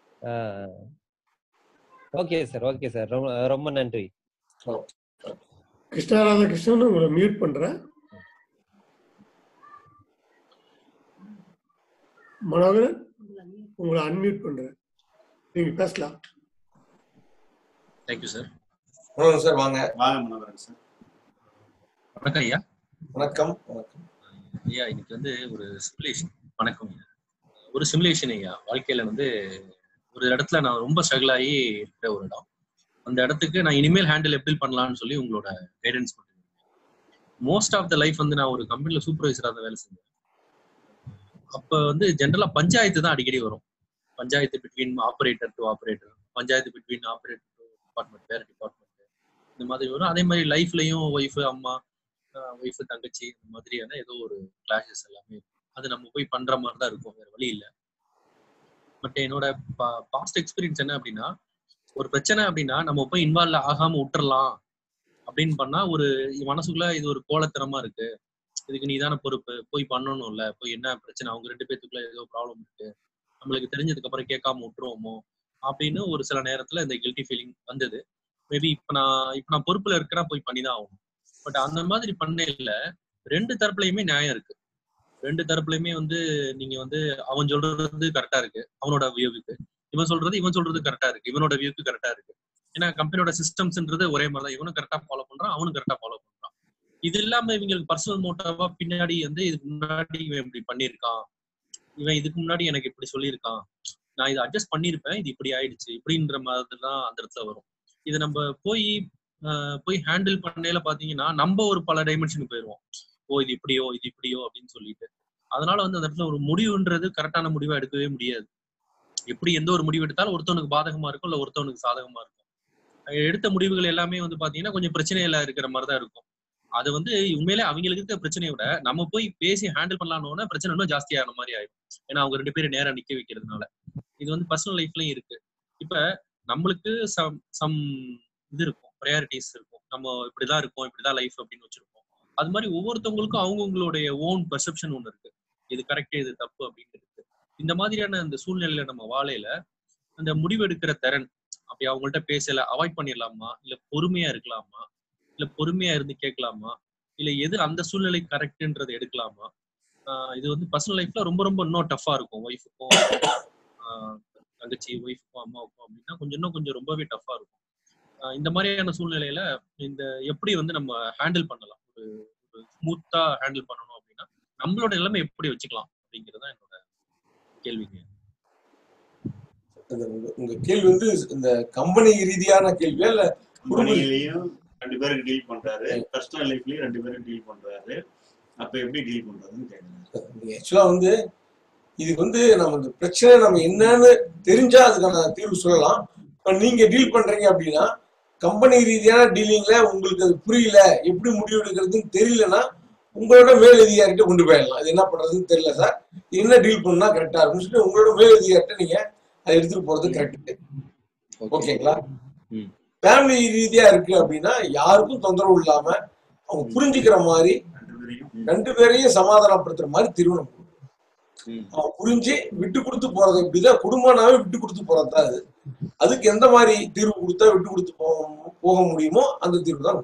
okay sir okay sir ரொம்ப ரொம்ப நன்றி கிருஷ்ணா ராதாகிருஷ்ணன் உங்களை மியூட் பண்றேன் மனோகரன் உங்களை அன்மியூட் பண்றேன் நீங்க பேசலாம் தேங்க்யூ சார் வணக்கம் சார் வாங்க வாங்க மனோகரன் சார் வணக்கம் ஐயா வணக்கம் வணக்கம் ஐயா இன்னைக்கு வந்து ஒரு சிமுலேஷன் வணக்கம் ஐயா ஒரு சிமுலேஷன் ஐயா வாழ்க்கையில வந்து ஒரு இடத்துல நான் ரொம்ப ஸ்ட்ரகிள் ஆகி இருக்கிற ஒரு இடம் அந்த இடத்துக்கு நான் இனிமேல் ஹேண்டில் எப்படி பண்ணலாம்னு சொல்லி உங்களோட கைடன்ஸ் பண்ணுங்க மோஸ்ட் ஆஃப் த லைஃப் வந்து நான் ஒரு கம்பெனில சூப்பர்வைசரா தான் வேலை செஞ்சேன் அப்ப வந்து ஜென்ரலா பஞ்சாயத்து தான் அடிக்கடி வரும் panchayat between operator to operator panchayat between operator to department வேற டிபார்ட்மெண்ட் இந்த மாதிரி வரும் அதே மாதிரி லைஃப்லயும் ஒய்ஃப் அம்மா ஒய்ஃப் தங்கச்சி இந்த மாதிரியான ஏதோ ஒரு கிளாஷஸ் எல்லாமே இருக்கும் அது நம்ம போய் பண்ற மாதிரி தான் இருக்கும் வேற வழி இல்லை பட் என்னோட பாஸ்ட் எக்ஸ்பீரியன்ஸ் என்ன அப்படின்னா ஒரு பிரச்சனை அப்படின்னா நம்ம போய் இன்வால்வ் ஆகாம விட்டுறலாம் அப்படின்னு பண்ணா ஒரு மனசுக்குள்ள இது ஒரு கோலத்தனமா இருக்கு இதுக்கு நீதான பொறுப்பு போய் பண்ணணும்ல போய் என்ன பிரச்சனை அவங்க ரெண்டு பேத்துக்குள்ள ஏதோ ப்ராப்ளம் இருக்கு நம்மளுக்கு தெரிஞ்சதுக்கு அப்புறம் கேட்காம விட்டுருவோமோ அப்படின்னு ஒரு சில நேரத்துல இந்த கில்ட்டி ஃபீலிங் வந்தது மேபி இப்ப நான் இப்ப நான் பொறுப்புல இருக்கிறா போய் பண்ணிதான் ஆகணும் பட் அந்த மாதிரி பண்ணையில ரெண்டு தரப்புலயுமே நியாயம் இருக்கு ரெண்டு தரப்புலயுமே வந்து நீங்க வந்து அவன் சொல்றது கரெக்டா இருக்கு அவனோட வியூவுக்கு இவன் சொல்றது இவன் சொல்றது கரெக்டா இருக்கு இவனோட வியூக்கு கரெக்டா இருக்கு ஏன்னா கம்பெனியோட சிஸ்டம்ஸ்ன்றது ஒரே மாதிரி தான் இவனும் கரெக்டா ஃபாலோ பண்றான் அவனும் கரெக்டா ஃபாலோ பண்றான் இது இல்லாம இவங்களுக்கு பர்சனல் மோட்டாவா பின்னாடி வந்து இதுக்கு முன்னாடி இவன் இப்படி பண்ணியிருக்கான் இவன் இதுக்கு முன்னாடி எனக்கு இப்படி சொல்லியிருக்கான் நான் இதை அட்ஜஸ்ட் பண்ணியிருப்பேன் இது இப்படி ஆயிடுச்சு இப்படின்ற மாதிரி தான் அந்த இடத்துல வரும் இது நம்ம போய் போய் ஹேண்டில் பண்ணையில பாத்தீங்கன்னா நம்ம ஒரு பல டைமென்ஷனுக்கு போயிடுவோம் ஓ இது இப்படியோ இது இப்படியோ அப்படின்னு சொல்லிட்டு அதனால வந்து அந்த இடத்துல ஒரு முடிவுன்றது கரெக்டான முடிவா எடுக்கவே முடியாது எப்படி எந்த ஒரு முடிவு எடுத்தாலும் ஒருத்தவனுக்கு பாதகமா இருக்கும் இல்ல ஒருத்தவனுக்கு சாதகமா இருக்கும் எடுத்த முடிவுகள் எல்லாமே வந்து பாத்தீங்கன்னா கொஞ்சம் பிரச்சனையில இருக்கிற மாதிரி தான் இருக்கும் அது வந்து உண்மையிலே அவங்களுக்கு இருக்க பிரச்சனையை விட நம்ம போய் பேசி ஹேண்டில் பண்ணலாம்னு பிரச்சனை இன்னும் ஜாஸ்தியான மாதிரி ஆயிடும் ஏன்னா அவங்க ரெண்டு பேரும் நேரம் நிக்க வைக்கிறதுனால இது வந்து பர்சனல் லைஃப்லயும் இருக்கு இப்ப நம்மளுக்கு சம் சம் இது இருக்கும் ப்ரையாரிட்டிஸ் இருக்கும் நம்ம இப்படிதான் இருக்கோம் இப்படிதான் லைஃப் அப்படின்னு வச்சிருப்போம் அது மாதிரி ஒவ்வொருத்தவங்களுக்கும் அவங்கவுங்களுடைய ஓன் பெர்செப்ஷன் ஒன்று இருக்கு இது கரெக்ட் இது தப்பு அப்படிங்கிறது இந்த மாதிரியான அந்த சூழ்நிலையில நம்ம வாழையில அந்த முடிவெடுக்கிற திறன் அப்படி அவங்கள்ட்ட பேசல அவாய்ட் பண்ணிடலாமா இல்ல பொறுமையா இருக்கலாமா இல்ல பொறுமையா இருந்து கேட்கலாமா இல்ல எது அந்த சூழ்நிலை கரெக்ட்ன்றதை எடுக்கலாமா ஆஹ் இது வந்து பர்சனல் லைஃப்ல ரொம்ப ரொம்ப இன்னும் டஃபா இருக்கும் ஒய்ஃபுக்கும் தங்கச்சி ஒய்ஃபுக்கும் அம்மாவுக்கும் அப்படின்னா கொஞ்சம் இன்னும் கொஞ்சம் ரொம்பவே டஃபா இருக்கும் ஆஹ் இந்த மாதிரியான சூழ்நிலையில இந்த எப்படி வந்து நம்ம ஹேண்டில் பண்ணலாம் ஒரு ஒரு ஸ்மூத்தா ஹேண்டில் பண்ணணும் அப்படின்னா நம்மளோட நிலைமை எப்படி வச்சுக்கலாம் அப்படிங்கிறது தான் என்னோட கேள்விங்க அந்த உங்க- உங்க கேள்வி வந்து இந்த கம்பெனி ரீதியான கேள்வியா இல்ல குடும்ப கம்பெனிலையும் ரெண்டு பேரும் டீல் பண்றாரு பர்சனல் லைஃப்லயும் ரெண்டு பேரும் டீல் பண்றாரு அப்ப எப்படி டீல் பண்றதுன்னு கேக்குறேன் ஆக்சுவலா வந்து இதுக்கு வந்து நம்ம இந்த பிரச்சனை நம்ம என்னன்னு தெரிஞ்சா அதுக்கான தீர்வு சொல்லலாம் இப்ப நீங்க டீல் பண்றீங்க அப்படின்னா கம்பெனி ரீதியான டீலிங்ல உங்களுக்கு அது புரியல எப்படி முடிவு எடுக்கிறதுன்னு தெரியலன்னா உங்களோட மேல் அதிகாரிகிட்ட கொண்டு போயிடலாம் அது என்ன பண்றதுன்னு தெரியல சார் என்ன டீல் பண்ணா கரெக்டா இருக்கும்னு சொல்லி உங்களோட மேல் அதிகாரிட்ட நீங்க அதை எடுத்துட்டு போறது கரெக்ட் ஓகேங்களா ம். ஃபேமிலி ரீதியா இருக்கு அப்படின்னா யாருக்கும் தொந்தரவு இல்லாம அவங்க புரிஞ்சுக்கிற மாதிரி ரெண்டு பேரையும் சமாதானப்படுத்துற மாதிரி திருமணம் அவன் புரிஞ்சு விட்டு கொடுத்து போறது இப்படிதான் குடும்பம்னாவே விட்டு கொடுத்து போறதுதான் அது அதுக்கு எந்த மாதிரி தீர்வு கொடுத்தா விட்டு கொடுத்து போக போக முடியுமோ அந்த தீர்வு தான்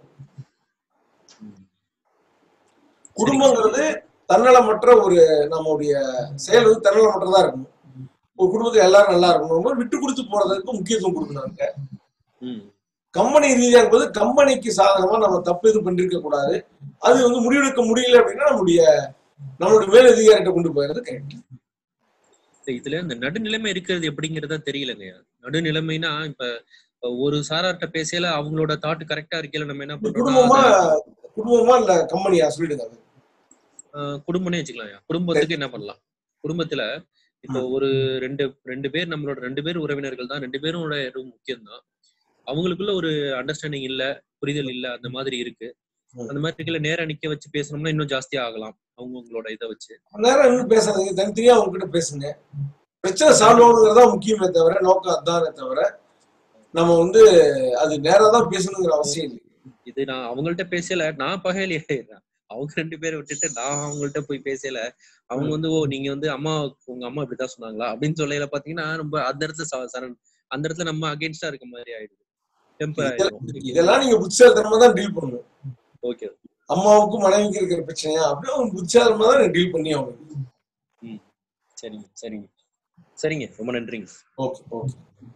குடும்பங்கிறது தன்னலமற்ற ஒரு நம்முடைய செயல் வந்து தன்னலமற்றதா இருக்கணும் ஒரு குடும்பத்துல எல்லாரும் நல்லா இருக்கணும் விட்டு கொடுத்து போறதுக்கு முக்கியத்துவம் கொடுக்கணும் ம் கம்பெனி ரீதியா இருக்கும்போது கம்பெனிக்கு சாதகமா நம்ம தப்பு எதுவும் பண்ணிருக்க கூடாது அது வந்து முடிவெடுக்க முடியல அப்படின்னா நம்முடைய நம்மளுடைய மேல் அதிகாரிகிட்ட கொண்டு போயிடுறது கரெக்ட் சரி, இதுல இந்த நடுநிலைமை இருக்கிறது எப்படிங்கறதா தெரியலங்க நடுநிலைமைனா இப்ப ஒரு சாரார்ட்ட பேசல அவங்களோட தாட் கரெக்டா இருக்கல நம்ம என்ன பண்றோம்னா குடும்பமா அத, குடும்பமா இல்ல கம்பெனியா சொல்லிடுங்க அது. ஆஹ், குடும்பம்னே வச்சுக்கலாம் குடும்பத்துக்கு என்ன பண்ணலாம் குடும்பத்துல இப்போ ஒரு ரெண்டு ரெண்டு பேர் நம்மளோட ரெண்டு பேர் உறவினர்கள் தான் ரெண்டு பேரும் முக்கியம் தான் அவங்களுக்குள்ள ஒரு அண்டர்ஸ்டாண்டிங் இல்ல புரிதல் இல்ல அந்த மாதிரி இருக்கு அந்த மாதிரி இருக்கல நேரா நிக்க வச்சு பேசணும்னா இன்னும் ஜாஸ்தியா ஆகலாம் அவங்க உங்களோட இதை வச்சு நேரம் இன்னும் பேசாதீங்க தனித்தனியா அவங்க கிட்ட பேசுங்க பிரச்சனை சால்வ் ஆகணுங்கிறது தான் முக்கியமே தவிர நோக்கம் அதானே தவிர நம்ம வந்து அது நேரா தான் பேசணுங்கிற அவசியம் இல்லை இது நான் அவங்கள்ட்ட பேசல நான் பகையில ஆயிடுறேன் அவங்க ரெண்டு பேரை விட்டுட்டு நான் அவங்கள்ட்ட போய் பேசல அவங்க வந்து ஓ நீங்க வந்து அம்மா உங்க அம்மா இப்படிதான் சொன்னாங்களா அப்படின்னு சொல்லையில பாத்தீங்கன்னா ரொம்ப அந்த இடத்துல ச- சரண் அந்த இடத்துல நம்ம அகேன்ஸ்டா இருக்க மாதிரி ஆயிடுது டெம்பர் ஆயிடும் இதெல்லாம் நீங்க புத்திசாலித்தனமா தான் டீல் பண்ணணும் ஓகே அம்மாவுக்கும் மனைவிக்கு இருக்கிற பிரச்சனையா அப்படியே அவங்க புத்திசாலித்தனமா தான் டீல் பண்ணி ஆகணும் ம் சரிங்க சரிங்க சரிங்க ரொம்ப நன்றிங்க ஓகே ஓகே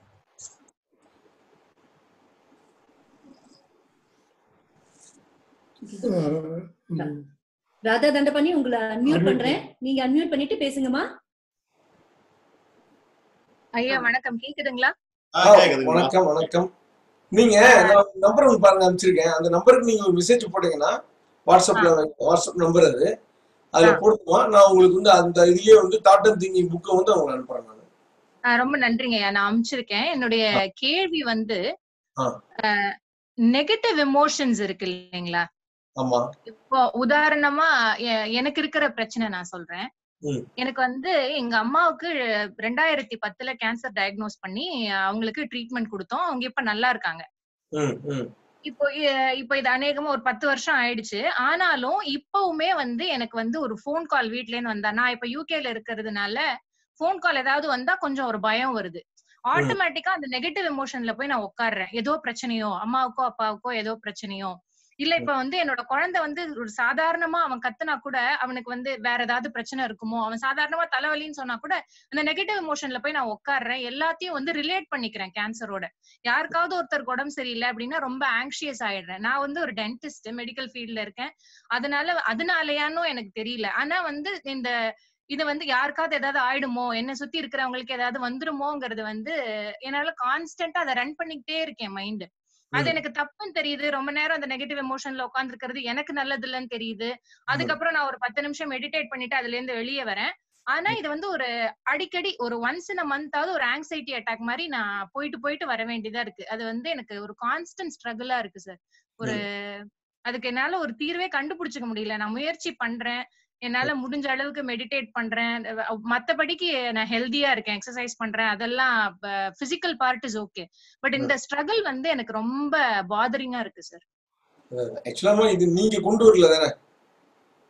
ராதா தண்டபாணி உங்களை அன்மியூட் Unmute பண்றேன் நீங்க அன்மியூட் பண்ணிட்டு பேசுங்கம்மா ஐயா வணக்கம் கேக்குதுங்களா ஆ, வணக்கம் வணக்கம் நீங்க நம்பர் ஒன்று பாருங்க அனுப்பிச்சிருக்கேன் அந்த நம்பருக்கு நீங்க ஒரு மெசேஜ் போட்டீங்கன்னா வாட்ஸ்அப்ல வாட்ஸ்அப் நம்பர் அது அதுல போட்டுமா நான் உங்களுக்கு வந்து அந்த இதுலயே வந்து தாட் அண்ட் திங்கிங் புக்கை வந்து உங்களுக்கு அனுப்புறேன் நான் ஆ, ரொம்ப நன்றிங்க ஐயா நான் அனுப்பிச்சிருக்கேன் என்னுடைய கேள்வி வந்து ஆ. நெகட்டிவ் எமோஷன்ஸ் இருக்கு இல்லைங்களா ஆமா இப்போ உதாரணமா எ- எனக்கு இருக்கிற பிரச்சனை நான் சொல்றேன் ம் எனக்கு வந்து எங்க அம்மாவுக்கு ரெண்டாயிரத்தி பத்துல கேன்சர் டயக்னோஸ் பண்ணி அவங்களுக்கு ட்ரீட்மெண்ட் கொடுத்தோம் அவங்க இப்ப நல்லா இருக்காங்க ம் ம் இப்போ இ- இப்போ இது அநேகமா ஒரு பத்து வருஷம் ஆயிடுச்சு ஆனாலும் இப்பவுமே வந்து எனக்கு வந்து ஒரு ஃபோன் கால் வீட்ல இருந்து வந்தா நான் இப்ப யூகேல இருக்கிறதுனால ஃபோன் கால் ஏதாவது வந்தா கொஞ்சம் ஒரு பயம் வருது ஆட்டோமேட்டிக்கா அந்த நெகட்டிவ் எமோஷன்ல போய் நான் உட்கார்றேன் ஏதோ பிரச்சனையோ அம்மாவுக்கோ அப்பாவுக்கோ ஏதோ பிரச்சனையோ இல்ல இப்ப வந்து என்னோட குழந்தை வந்து ஒரு சாதாரணமா அவன் கத்துனா கூட அவனுக்கு வந்து வேற ஏதாவது பிரச்சனை இருக்குமோ அவன் சாதாரணமா தலைவலின்னு சொன்னா கூட அந்த நெகட்டிவ் எமோஷன்ல போய் நான் உட்கார்றேன் எல்லாத்தையும் வந்து ரிலேட் பண்ணிக்கிறேன் கேன்சரோட யாருக்காவது ஒருத்தருக்கு உடம்பு சரியில்லை அப்படின்னா ரொம்ப ஆங்ஷியஸ் ஆயிடுறேன் நான் வந்து ஒரு டென்டிஸ்ட் மெடிக்கல் ஃபீல்ட்ல இருக்கேன் அதனால அதனாலயானும் எனக்கு தெரியல ஆனா வந்து இந்த இது வந்து யாருக்காவது ஏதாவது ஆயிடுமோ என்ன சுத்தி இருக்கிறவங்களுக்கு ஏதாவது வந்துருமோங்கிறது வந்து என்னால கான்ஸ்டன்டா அதை ரன் பண்ணிக்கிட்டே இருக்கேன் மைண்ட் அது ம். எனக்கு தப்புன்னு தெரியுது ரொம்ப நேரம் அந்த நெகட்டிவ் எமோஷன்ல உட்காந்துருக்கிறது எனக்கு நல்லது இல்லைன்னு தெரியுது அதுக்கப்புறம் நான் ஒரு பத்து நிமிஷம் மெடிடேட் பண்ணிட்டு அதுல இருந்து வெளியே வரேன் ஆனா இது வந்து ஒரு அடிக்கடி ஒரு ஒன்ஸ் இன் மந்தாவது ஒரு ஆங்ஸைட்டி அட்டாக் மாதிரி நான் போயிட்டு போயிட்டு வர வேண்டியதா இருக்கு அது வந்து எனக்கு ஒரு கான்ஸ்டன்ட் ஸ்ட்ரகிளா இருக்கு சார் ஒரு அதுக்கு என்னால ஒரு தீர்வே கண்டுபிடிச்சுக்க முடியல நான் முயற்சி பண்றேன் என்னால முடிஞ்ச அளவுக்கு மெடிடேட் பண்றேன் அஹ் மத்தபடிக்கு நான் ஹெல்தியா இருக்கேன் எக்ஸசைஸ் பண்றேன் அதெல்லாம் physical part is okay but இந்த ஸ்ட்ரகிள் வந்து எனக்கு ரொம்ப பாதரிங்கா இருக்கு சார் ஆக்சுவலாமா இது நீங்க கொண்டு வரல தானே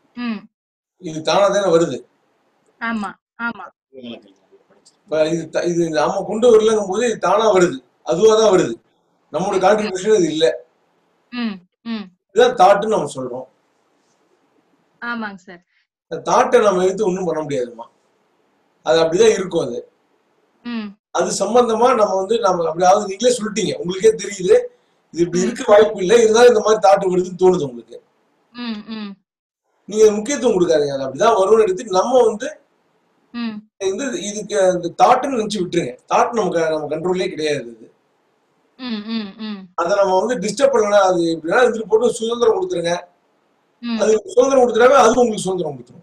ம் இது தானா தானே வருது ஆமா ஆமா இப்ப இது த- இது நாம கொண்டு வரலங்கும் போது இது தானா வருது அதுவா தான் வருது நம்மளோட கான்ட்ரிபியூஷன் இது இல்ல ம் ம் இதுதான் தாட்டுன்னு நம்ம சொல்றோம் ஆமாங்க சார் தாட்டை நம்ம எடுத்து ஒண்ணும் பண்ண முடியாதும்மா அது அப்படிதான் இருக்கும் அது ம் அது சம்பந்தமா நம்ம வந்து நம்ம அப்படியாவது நீங்களே சொல்லிட்டீங்க உங்களுக்கே தெரியுது இது இப்படி இருக்க வாய்ப்பு இல்லை இருந்தாலும் இந்த மாதிரி தாட்டு வருதுன்னு தோணுது உங்களுக்கு ம் ம் நீங்க முக்கியத்துவம் கொடுக்காதீங்க அது அப்படிதான் வரும்னு எடுத்து நம்ம வந்து ம் இந்த இதுக்கு இந்த தாட்டுன்னு நினைச்சு விட்டுருங்க தாட் நமக்கு நம்ம கண்ட்ரோல்லே கிடையாது இது ம் ம் ம் அதை நம்ம வந்து டிஸ்டர்ப் பண்ணலாம் அது எப்படின்னா இருந்துட்டு போட்டு சுதந்திரம் கொடுத்துருங்க ம் அது சுதந்திரம் கொடுத்துட்டாவே அது உங்களுக்கு சுதந்திரம் கொடுத்துரும்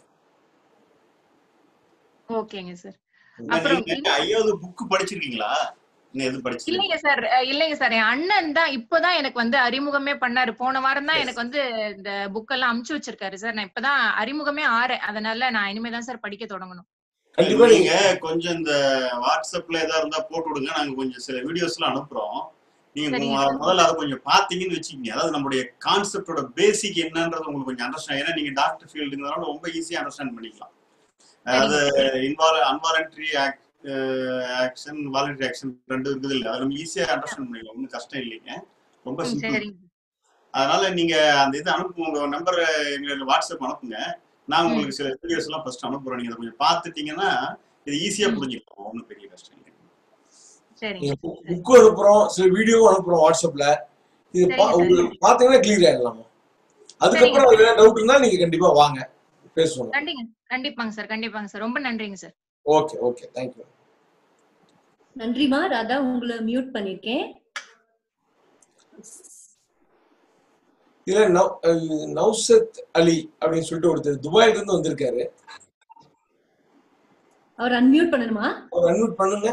ஓகேங்க சார் அப்புறம் நீங்க ஐயாவது புக் படிச்சிருக்கீங்களா இன்னும் எதுவும் படிச்சிருக்கீங்க இல்லைங்க சார் அஹ் இல்லைங்க சார் என் அண்ணன் தான் இப்பதான் எனக்கு வந்து அறிமுகமே பண்ணாரு போன வாரம் தான் எனக்கு வந்து இந்த புக் எல்லாம் அமுச்சு வச்சிருக்காரு சார் நான் இப்பதான் அறிமுகமே ஆறேன் அதனால நான் இனிமே தான் சார் படிக்க தொடங்கணும் கண்டிப்பா நீங்க கொஞ்சம் இந்த வாட்ஸ்அப்ல ஏதா இருந்தா போட்டு விடுங்க நாங்க கொஞ்சம் சில வீடியோஸ் எல்லாம் அனுப்புறோம் நீங்க சரிங்க மு- சார். முதல்ல அதை கொஞ்சம் பாத்தீங்கன்னு வச்சுக்கோங்க அதாவது நம்மளுடைய கான்செப்டோட பேசிக் என்னன்றது உங்களுக்கு கொஞ்சம் அண்டர்ஸ்டாண்ட் ஏன்னா நீங்க டாக்டர் ஃபீல்டுங்கிறதால ரொம்ப ஈஸியா அண்டர்ஸ்டாண்ட் பண்ணிக்கலாம் அதாவது இன்வால் அன்வாலண்டரி ஆக்ஷன் வாலண்டரி ஆக்ஷன் ரெண்டு இருக்குது இல்லை அதை நம்ம ஈஸியா அண்டர்ஸ்டாண்ட் பண்ணிக்கலாம் ஒன்றும் கஷ்டம் இல்லைங்க ரொம்ப ம், சிம்பிள் சரிங்க அதனால நீங்க அந்த இது அனுப்புங்க உங்க நம்பர் எங்களுக்கு வாட்ஸ்அப் அனுப்புங்க நான் ம் உங்களுக்கு சில வீடியோஸ் எல்லாம் ஃபர்ஸ்ட் அனுப்புறேன் நீங்க அதை கொஞ்சம் பார்த்துட்டீங்கன்னா இது ஈஸியா ம் புரிஞ்சுக்கலாம் ஒன்றும் பெரிய கஷ்டம் இல்லை சரிங்க நீங்க சார் சரி புக்கு அனுப்புறோம் சில வீடியோவும் அனுப்புறோம் வாட்ஸ்அப்ல இது பா- சரிங்க சார் உங்களுக்கு பாத்தீங்கன்னா கிளியர் ஆயிடலாம் சரிங்க அதுக்கப்புறம் சார் ஏதாவது டவுட் இருந்தா நீங்க கண்டிப்பா வாங்க பேசுவோம் கண்டிங்க கண்டிப்பாங்க சார் கண்டிப்பாங்க சார் ரொம்ப நன்றிங்க சார் ஓகே ஓகே தேங்க்யூ நன்றிமா ராதா உங்களை மியூட் பண்ணிருக்கேன் இதுல நவ் அஹ் நௌசத் அலி அப்படின்னு சொல்லிட்டு ஒருத்தர் துபாயில இருந்து வந்திருக்காரு அவர் அன்மியூட் பண்ணணுமா அவர் அன்மியூட் பண்ணுங்க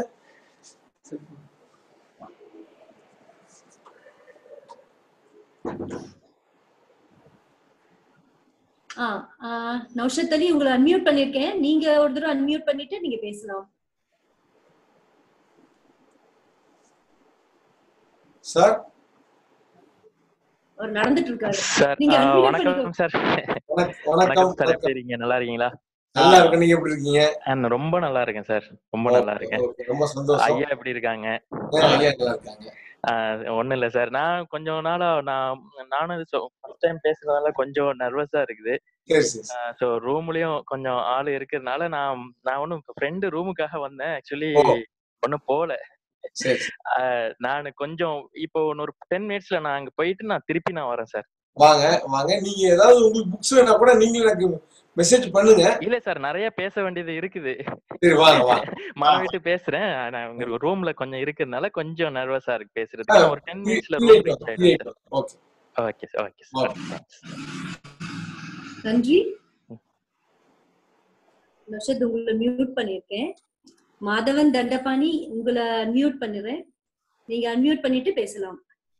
ஆ ஆ, நௌஷத் அலி உங்களை அன்மியூட் பண்ணிருக்கேன் நீங்க ஒரு தடவை அன்மியூட் பண்ணிட்டு நீங்க பேசலாம் சார் அவர் நடந்துட்டு இருக்காரு சார் நீங்க ஆ, unmute வணக்கம் பண்ணிக்கோ. சார் வணக்கம் வணக்கம் சார் வணக்கம் எப்படி இருக்கீங்க நல்லா இருக்கீங்களா நல்லா இருக்கு நீங்க எப்படி இருக்கீங்க ஆ, நான் ரொம்ப நல்லா இருக்கேன் சார் ரொம்ப நல்லா ஓகே இருக்கேன் ஓகே ரொம்ப சந்தோஷம் ஐயா எப்படி இருக்காங்க ஏன் ஐயா நல்லா இருக்காங்க ஒன்றும் இல்லை சார் நான் கொஞ்சம் நாளா நான் நானும் ஃபர்ஸ்ட் டைம் பேசுறதால கொஞ்சம் நர்வஸா இருக்குது சரி சரி ஸோ ரூம்லயும் கொஞ்சம் ஆள் இருக்கிறதுனால நான் நான் ஒன்றும் ஃப்ரெண்டு ரூமுக்காக வந்தேன் ஆக்சுவலி ஓ ஒன்றும் போகல சரி சரி நான் கொஞ்சம் இப்போ இன்னொரு டென் மினிட்ஸ்ல நான் அங்க போயிட்டு நான் திருப்பி நான் வரேன் சார் வாங்க வாங்க நீங்க ஏதாவது உங்களுக்கு புக்ஸ் வேணா கூட நீங்க எனக்கு மெசேஜ் பண்ணுங்க இல்ல சார் நிறைய பேச வேண்டியது இருக்குது சரி வாங்க வாங்க மன விட்டு பேசுறேன் நான் உங்க ரூம்ல கொஞ்சம் இருக்கிறதுனால கொஞ்சம் நர்வஸா இருக்கு ஆ, பேசுறதுக்கு நான் ஒரு டென் free- மினிட்ஸ்ல free ரூம் ஆயிட்டு ரீச் வாங்க, free ஆயிடுவேன் ஆயிட்டு வாங்க. Okay okay okay sir okay நன்றி நௌஷத் உங்களை மியூட் பண்ணிருக்கேன் மாதவன் தண்டபாணி உங்களை அன்மியூட் பண்ணிடுறேன் நீங்க அன்மியூட் பண்ணிட்டு பேசலாம்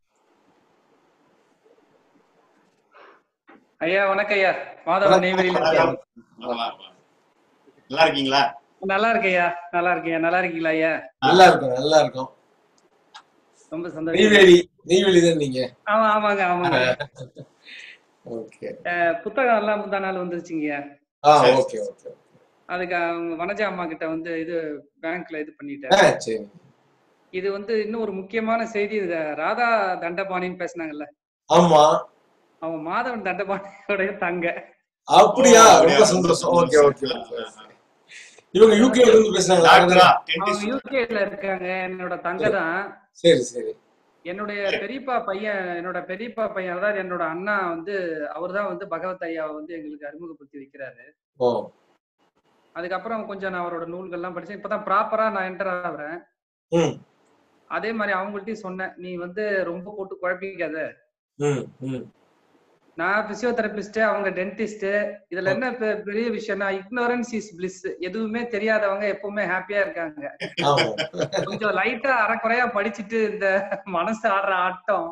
ஐயா வணக்கம் ஐயா மாதவன் நெய்வேலியில இருக்கேன் நல்லா இருக்கீங்களா நல்லா இருக்கேயா நல்லா இருக்கேன் நல்லா இருக்கீங்களா ஐயா நல்லா இருக்கும் நல்லா இருக்கும் ரொம்ப சந்தோஷம் நெய்வேலி நெய்வேலி தான் நீங்க ஆமா ஆமாங்க ஆமாங்க ஓகே அஹ், புத்தகம் எல்லாம் முந்தா நாள் வந்துருச்சுங்கய்யா ஆ ஓகே ஓகே அதுக்கு அவங்க வனஜா அம்மா கிட்ட வந்து இது பேங்க்ல இது ஆ பண்ணிட்டேன் சரி இது வந்து இன்னும் ஒரு முக்கியமான செய்தி இது ராதா தண்டபாணின்னு பேசுனாங்கல்ல ஆமா அவங்க மாதவன் தண்டபாணியோடைய தங்க அப்படியா ஓ, ரொம்ப அப்படியா? சந்தோஷம் ஓகே ஓகே ஓகே இவங்க யூகேல இருந்து பேசுறாங்களா டாக்டரா அவங்க யூகேல இருக்காங்க என்னோட தங்க தான் சரி சரி என்னுடைய பெரியப்பா பையன் என்னோட பெரியப்பா பையன் அதாவது என்னோட அண்ணா வந்து அவர்தான் வந்து பகவத் ஐயாவை வந்து எங்களுக்கு அறிமுகப்படுத்தி வைக்கிறாரு ஓ அதுக்கப்புறம் கொஞ்சம் நான் அவரோட நூல்கள்லாம் படிச்சேன் இப்பதான் ப்ராப்பரா நான் என்டர் ஆகுறேன் ம் அதே மாதிரி அவங்கள்ட்டயும் சொன்னேன் நீ வந்து ரொம்ப போட்டு குழப்பிக்காத ம் ம் நான் பிசியோதெரபிஸ்ட் அவங்க டென்டிஸ்ட் இதுல என்ன பெ- பெரிய விஷயம்னா இக்னோரன்ஸ் இஸ் பிளிஸ் எதுவுமே தெரியாதவங்க எப்பவுமே ஹாப்பியா இருக்காங்க ஆமா கொஞ்சம் லைட்டா அறக்குறையா படிச்சுட்டு இந்த மனசு ஆடுற ஆட்டம்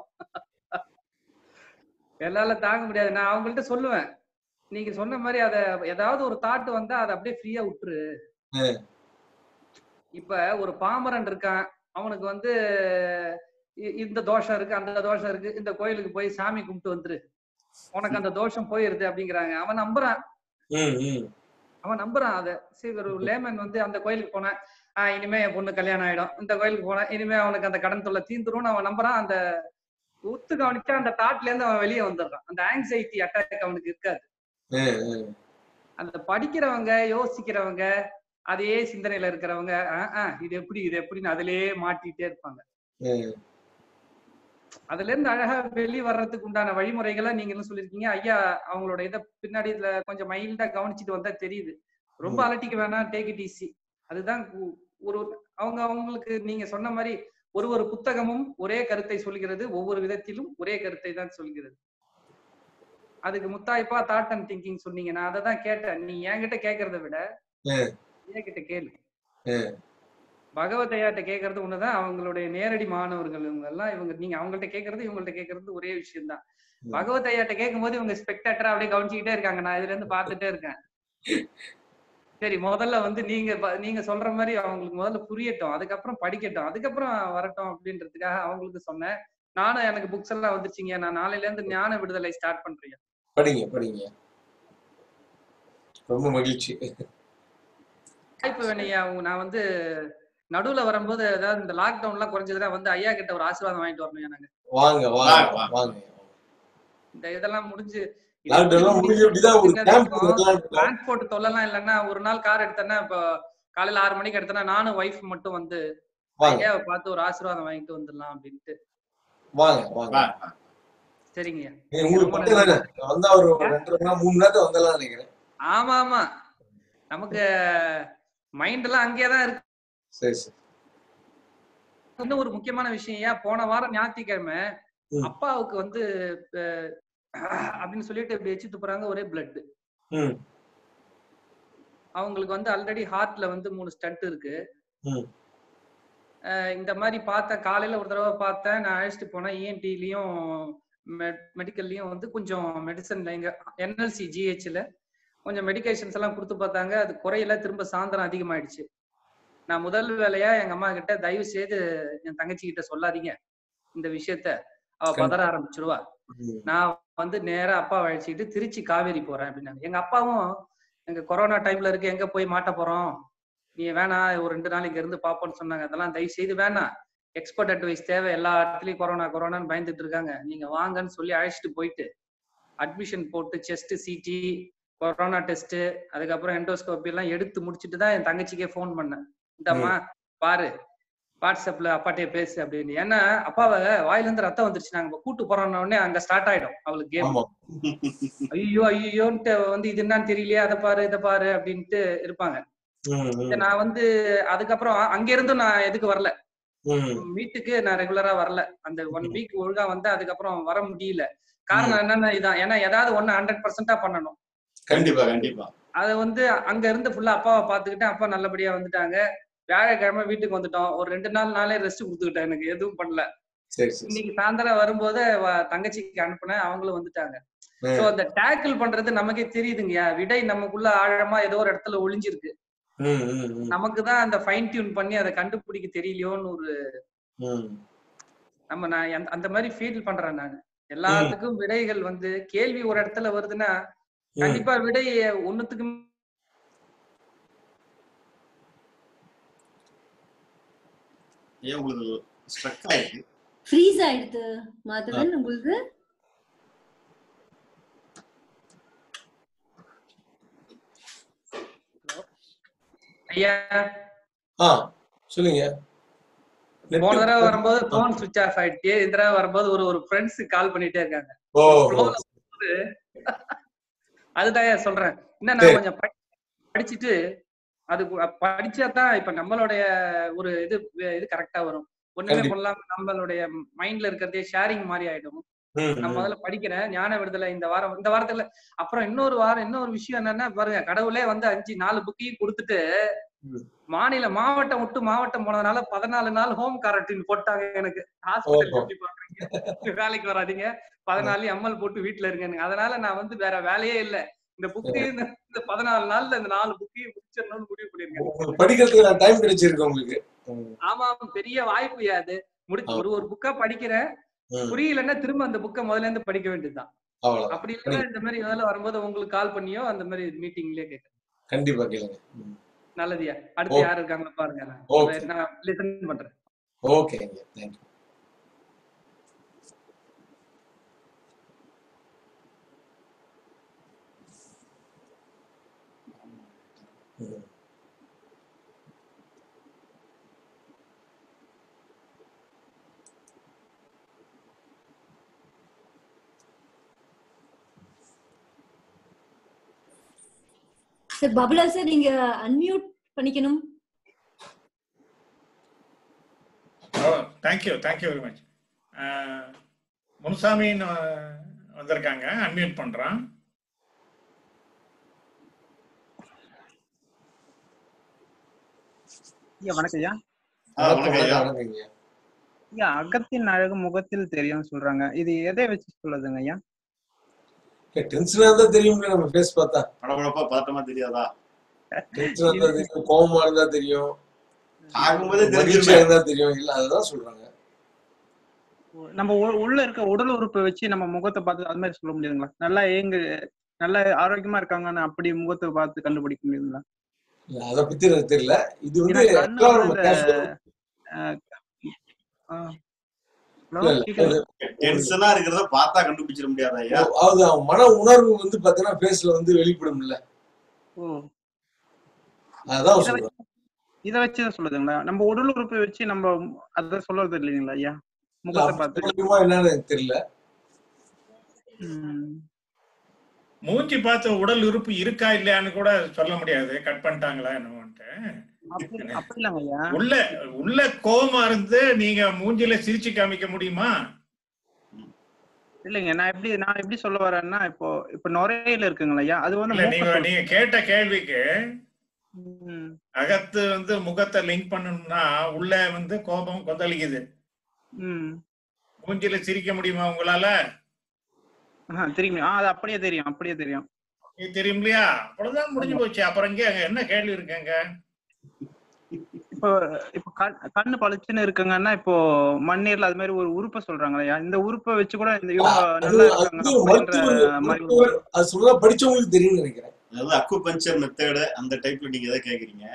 என்னால தாங்க முடியாது நான் அவங்கள்ட்ட சொல்லுவேன் நீங்க சொன்ன மாதிரி அத ஏதாவது ஒரு தாட் வந்தா அதை அப்படியே ஃப்ரீயா விட்டுரு ஆ. இப்ப ஒரு பாமரன் இருக்கான் அவனுக்கு வந்து இ- இந்த தோஷம் இருக்கு அந்த தோஷம் இருக்கு இந்த கோயிலுக்கு போய் சாமி கும்பிட்டு வந்துரு உனக்கு அந்த தோஷம் போயிருது அப்படிங்கிறாங்க அவன் நம்புறான் ம் ம் அவன் நம்புறான் அதை சரி ஒரு லேமன் வந்து அந்த கோயிலுக்கு போனேன் ஆஹ் இனிமே என் பொண்ணு கல்யாணம் ஆயிடும் இந்த கோயிலுக்கு போனேன் இனிமே அவனுக்கு அந்த கடன் தொல்லை தீந்துரும்னு அவன் நம்புறான் அந்த உத்து கவனிச்சா அந்த தாட்ல இருந்து அவன் வெளியே வந்துடுறான் அந்த ஆங்ஸைட்டி அட்டாக் அவனுக்கு இருக்காது ம், ம். அந்த படிக்கிறவங்க யோசிக்கிறவங்க அதே சிந்தனையில இருக்கிறவங்க ஆஹ் ஆஹ் இது எப்படி இது எப்படின்னு அதிலேயே மாட்டிட்டே இருப்பாங்க ம். அதுல இருந்து அழகா வெளியே வர்றதுக்கு உண்டான வழிமுறைகளை நீங்களும் சொல்லியிருக்கீங்க ஐயா அவங்களோட இதை பின்னாடி இதுல கொஞ்சம் மைல்டா கவனிச்சுட்டு வந்தா தெரியுது ரொம்ப ம். அலட்டிக்க வேணாம் டேக் இட் ஈஸி அதுதான் கு- ஒரு அவங்க அவங்களுக்கு நீங்க சொன்ன மாதிரி ஒரு ஒரு புத்தகமும் ஒரே கருத்தை சொல்கிறது ஒவ்வொரு விதத்திலும் ஒரே கருத்தை தான் சொல்கிறது அதுக்கு முத்தாய்ப்பா தாட் அண்ட் திங்கிங் சொன்னீங்க நான் அதை தான் கேட்டேன் நீ என்கிட்ட கேட்கறத விட ம். என்கிட்ட கேளு ம். பகவத் ஐயாட்ட கேட்கறது ஒண்ணுதான் அவங்களுடைய நேரடி மாணவர்கள் இவங்க எல்லாம் இவங்க நீங்க அவங்கள்ட்ட கேட்கறது இவங்கள்ட்ட கேட்கறது ஒரே விஷயம் தான் பகவத் ஐயாட்ட கேட்கும்போது இவங்க ஸ்பெக்டேட்டரா அப்படியே கவனிச்சுக்கிட்டே இருக்காங்க நான் இதுல இருந்து பார்த்துட்டே இருக்கேன் சரி முதல்ல வந்து நீங்க ப- நீங்க சொல்ற மாதிரி அவங்களுக்கு முதல்ல புரியட்டும் அதுக்கப்புறம் படிக்கட்டும் அதுக்கப்புறம் வரட்டும் அப்படின்றதுக்காக அவங்களுக்கு சொன்னேன் நானும் எனக்கு புக்ஸ் எல்லாம் வந்துருச்சுங்க நான் நாளையில இருந்து ஞான விடுதலை ஸ்டார்ட் பண்றேன் படிங்க படிங்க ரொம்ப மகிழ்ச்சி வாய்ப்பு வேணையா நான் வந்து நடுவுல வரும்போது ஏதாவது இந்த லாக்டவுன் எல்லாம் குறைஞ்சதுன்னா வந்து ஐயா கிட்ட ஒரு ஆசீர்வாதம் வாங்கிட்டு வரணும் நாங்க வாங்க வாங்க வாங்க இந்த இதெல்லாம் முடிஞ்சு லாக்டவுன் எல்லாம் முடிஞ்சு அப்படிதான் ஒரு கேம்ப் வைக்கலாம்னு இருக்கோம். டிரான்ஸ்போர்ட் தொல்லலாம் இல்லைன்னா ஒரு நாள் கார் எடுத்தேன்னா இப்போ காலையில ஆறு மணிக்கு எடுத்தேன்னா நானும் ஒய்ஃப் மட்டும் வந்து வாங்க. ஐயாவை பார்த்து ஒரு ஆசீர்வாதம் வாங்கிட்டு வந்துடலாம் அப்படின்ட்டு வாங்க வாங்க சரிங்க ஏய், உங்களுக்கு பக்கம் தானே வந்தா ஒரு ரெண்டரை மணி நேரம் மூணு நேரத்துக்கு வந்தலாம் நினைக்கிறேன் ஆமா ஆமா நமக்கு மைண்ட் எல்லாம் அங்கேயே தான் இருக்கு சரி சரி இன்னும் ஒரு முக்கியமான விஷயம் ஏன் போன வாரம் ஞாயிற்றுக்கிழமை ம். அப்பாவுக்கு வந்து அஹ், அப்படின்னு சொல்லிட்டு இப்படி வச்சு துப்புறாங்க ஒரே பிளட் ம் அவங்களுக்கு வந்து ஆல்ரெடி ஹார்ட்ல வந்து மூணு ஸ்டண்ட் இருக்கு ம் அஹ் இந்த மாதிரி பார்த்தேன் காலையில ஒரு தடவை பார்த்தேன் நான் அழைச்சிட்டு போனேன் இஎன்டிலையும் மெடிக்கல்லையும் வந்து கொஞ்சம் மெடிசன்ல இங்க என்எல்சி ஜிஹெச்ல கொஞ்சம் மெடிகேஷன்ஸ் எல்லாம் கொடுத்து பார்த்தாங்க அது குறையில திரும்ப சாயந்தரம் அதிகமாயிடுச்சு நான் முதல் வேலையா எங்க அம்மா கிட்ட தயவு செய்து என் தங்கச்சி கிட்ட சொல்லாதீங்க இந்த விஷயத்த அவ பதற ஆரம்பிச்சிருவா ம். நான் வந்து நேரா அப்பா அழைச்சிட்டு திருச்சி காவேரி போறேன் அப்படின்னாங்க எங்க அப்பாவும் எங்க கொரோனா டைம்ல இருக்கு எங்க போய் மாட்ட போறோம் நீ வேணாம் ஒரு ரெண்டு நாள் இங்க இருந்து பாப்போம்னு சொன்னாங்க அதெல்லாம் தயவு செய்து வேணாம் எக்ஸ்பர்ட் அட்வைஸ் தேவை எல்லா இடத்துலயும் கொரோனா கொரோனான்னு பயந்துட்டு இருக்காங்க நீங்க வாங்கன்னு சொல்லி அழைச்சிட்டு போயிட்டு அட்மிஷன் போட்டு செஸ்ட் சிடி கொரோனா டெஸ்ட் அதுக்கப்புறம் எண்டோஸ்கோபி எல்லாம் எடுத்து முடிச்சிட்டு தான் என் தங்கச்சிக்கே ஃபோன் பண்ணேன் இந்தம்மா பாரு வாட்ஸ்அப்ல அப்பாட்டே பேசு அப்படின்னு ஏன்னா அப்பாவை வாயில இருந்து ரத்தம் வந்துருச்சு நாங்க கூட்டு போறோம்ன உடனே அங்க ஸ்டார்ட் ஆயிடும் அவளுக்கு கேம் ஆமா ஐயோ ஐயோன்ட்டு வந்து இது என்னன்னு தெரியலையே அதை பாரு இதை பாரு அப்படின்ட்டு இருப்பாங்க ம் ம் நான் வந்து அதுக்கப்புறம் அங்க இருந்தும் நான் எதுக்கு வரல ம் வீட்டுக்கு நான் ரெகுலரா வரல அந்த ஒன் வீக் ஒழுங்கா வந்து அதுக்கப்புறம் வர முடியல காரணம் என்னன்னா இதான் ஏன்னா ஏதாவது ஒண்ணு ஹண்ட்ரட் பர்சன்டா பண்ணணும் கண்டிப்பா கண்டிப்பா அதை வந்து அங்க இருந்து ஃபுல்லா அப்பாவை பாத்துக்கிட்டேன் அப்பா நல்லபடியா வந்துட்டாங்க வியாழக்கிழமை வீட்டுக்கு வந்துட்டோம் ஒரு ரெண்டு நாள் நாளே ரெஸ்ட் கொடுத்துக்கிட்டேன் எனக்கு எதுவும் பண்ணல சரி சரி இன்னைக்கு சாயந்தரம் வரும்போது வ- தங்கச்சிக்கு அனுப்புனேன் அவங்களும் வந்துட்டாங்க ம். சோ அந்த டேக்கிள் பண்றது நமக்கே தெரியுதுங்கய்யா விடை நமக்குள்ள ஆழமா ஏதோ ஒரு இடத்துல ஒளிஞ்சிருக்கு ம் ம் ம் நமக்கு தான் அந்த ஃபைன் டியூன் பண்ணி அதை கண்டுபிடிக்க தெரியலையோன்னு ஒரு ம் நம்ம நான் அந்த- அந்த மாதிரி ஃபீல் பண்றேன் நான் எல்லாத்துக்கும் விடைகள் வந்து கேள்வி ஒரு இடத்துல வருதுன்னா கண்டிப்பா விடை ஒண்ணுத்துக்கு ஏன் உங்களுக்கு ஸ்ட்ரக் ஆயிருக்கு ஃப்ரீஸ் ஆயிடுது மாதவன் உங்களுக்கு ஐயா ஆ சொல்லுங்க போன தடவை வரும்போது போன் சுவிட்ச் ஆஃப் ஆயிடுச்சு இந்த தடவை வரும்போது ஒரு ஒரு ஃப்ரெண்ட்ஸ் கால் பண்ணிட்டே இருக்காங்க ஓ Flow ல வரும்போது அதுதான் ஐயா சொல்றேன் இன்னும் சரி. நான் கொஞ்சம் படி- படிச்சுட்டு அது கு- படிச்சா தான் இப்ப நம்மளுடைய ஒரு இது இது கரெக்டா வரும் ஒண்ணுமே கண்டிப்பா. பண்ணலாம நம்மளுடைய மைண்ட்ல இருக்கிறதே ஷேரிங் மாதிரி ஆயிடும் ம் நான் ம் முதல்ல படிக்கிறேன் ஞான விடுதலை இந்த வாரம் இந்த வாரத்துல அப்புறம் இன்னொரு வாரம் இன்னொரு விஷயம் என்னன்னா பாருங்க கடவுளே வந்து அஞ்சு நாலு புக்கையும் கொடுத்துட்டு ம். மாநில மாவட்டம் விட்டு மாவட்டம் போனதுனால பதினாலு நாள் ஹோம் குவாரண்டைன் போட்டாங்க எனக்கு ஹாஸ்பிட்டல் ஓஹோ. எப்படி பாக்குறீங்க வேலைக்கு வராதீங்க பதினாலு எம்எல் போட்டு வீட்டுல இருங்கன்னு அதனால நான் வந்து வேற வேலையே இல்ல இந்த புக்கு இந்த பதினாலு நாள்ல இந்த நாலு புக்கையும் முடிச்சிடணும்னு முடிவு பண்ணிருக்கேன் உங்களுக்கு படிக்கிறதுக்கு டைம் கிடைச்சிருக்கு உங்களுக்கு ம், ஆமா பெரிய வாய்ப்பு அது முடிச்சு ஆ. ஒரு ஒரு புக்கா படிக்கிறேன் ம். புரியலன்னா திரும்ப அந்த புக்கை முதல்ல இருந்து படிக்க வேண்டியதுதான் அவ்வளவுதான் அப்படி இல்லைன்னா இந்த மாதிரி வேலை வரும்போது உங்களுக்கு கால் பண்ணியோ அந்த மாதிரி மீட்டிங்லயே கேட்க கண்டிப்பா கேளுங்க ம். நல்லதுயா அடுத்து ஓகே யார் இருக்காங்க பாருங்க நான் ஓகே நான் லிசன் பண்றேன் ஓகேங்க தேங்க்யூ சார் பபுலா சார் நீங்க அன்மியூட் பண்ணிக்கணும் ஓ தேங்க்யூ தேங்க்யூ வெரி மச் முனுசாமின்னு அஹ், வந்திருக்காங்க அன்மியூட் பண்றான் ஐயா வணக்கம் ஐயா ஆ, வணக்கம் ஐயா வணக்கங்க ஐயா அகத்தின் அழகு முகத்தில் தெரியும் சொல்றாங்க இது எதை வச்சு சொல்லுதுங்க ஐயா டென்ஷனா இருந்தா தெரியும்ல நம்ம ஃபேஸ் பார்த்தா படபடப்பா பதட்டமா தெரியாதா டென்ஷனா இருந்தா தெரியும் கோவமா இருந்தா தெரியும் பார்க்கும்போதே மகிழ்ச்சியா தெரிஞ்சிருமே இருந்தா தெரியும் இல்ல அதுதான் சொல்றாங்க நம்ம உ- உள்ள இருக்க உடல் உறுப்பை வச்சு நம்ம முகத்தை பார்த்து அது மாதிரி சொல்ல முடியுதுங்களா நல்லா ஏங்கு நல்ல ஆரோக்கியமா இருக்காங்கன்னு அப்படி முகத்தை பார்த்து கண்டுபிடிக்க முடியுதுங்களா இல்ல அத பத்தி எனக்கு தெரியல இது வந்து ஏன்னா கண்ணு actual ஆ வந்து நம்ம இந்த casual- அஹ், ஆ, இல்ல ஹலோ இல்ல கேக்குது அது டென்ஷனா இருக்கிறத பார்த்தா கண்டுபிடிச்சிட முடியாதா ஐயா அது அவன் மன உணர்வு வந்து பாத்தீங்கன்னா ஃபேஸ்ல வந்து வெளிப்படும்ல ஓ அதான் இத சொல்றேன் வச்சு இத வச்சுதான் சொல்லுதுங்களா நம்ம உடல் உறுப்பை வச்சு நம்ம அத சொல்றது இல்லைங்களா ஐயா இல்ல முகத்தை அப்படி பார்த்து சொல்ல முடியுமா என்னன்னு எனக்கு தெரியல ம். மூஞ்சி பார்த்து உடல் உறுப்பு இருக்கா இல்லையான்னு கூட சொல்ல முடியாது கட் பண்ணிட்டாங்களா என்னமோன்ட்டு அப்படி அப்படி இல்லைங்க ஐயா உள்ள உள்ள கோவமா இருந்து நீங்க மூஞ்சில சிரிச்சு காமிக்க முடியுமா இல்லைங்க நான் எப்படி நான் எப்படி சொல்ல வரேன்னா இப்போ இப்போ நுரையில இருக்குங்களா ஐயா அது வந்து இல்ல மூக்க நீங்க சொல்லுது நீங்க கேட்ட கேள்விக்கு ம். அகத்து வந்து முகத்தை லிங்க் பண்ணணும்னா உள்ள வந்து கோபம் கொந்தளிக்குது ம் மூஞ்சில சிரிக்க முடியுமா உங்களால ஆஹா, தெரியுமே ஆ அது அப்படியே தெரியும் அப்படியே தெரியும் இது தெரியும் இல்லையா அவ்வளவுதான் முடிஞ்சு ஆமா போச்சு அப்புறம் இங்க அங்க என்ன கேள்வி இருக்குங்க இப்போ இப்போ கண் கண்ணு பளிச்சுன்னு இருக்குங்கன்னா இப்போ மண்ணீர்ல அது மாதிரி ஒரு உறுப்பை சொல்றாங்களா ஐயா இந்த உறுப்பை வச்சு கூட இந்த இவங்க அது நல்லா அது இருக்காங்க வந்து அப்படின்ற மருத்துவர் மாதிரி மருத்துவர் அது சொல்ல படிச்சவங்களுக்கு தெரியும்னு நினைக்கிறேன் அதாவது அக்கு பஞ்சர் மெத்தடு அந்த டைப்ல நீங்க எதை கேக்குறீங்க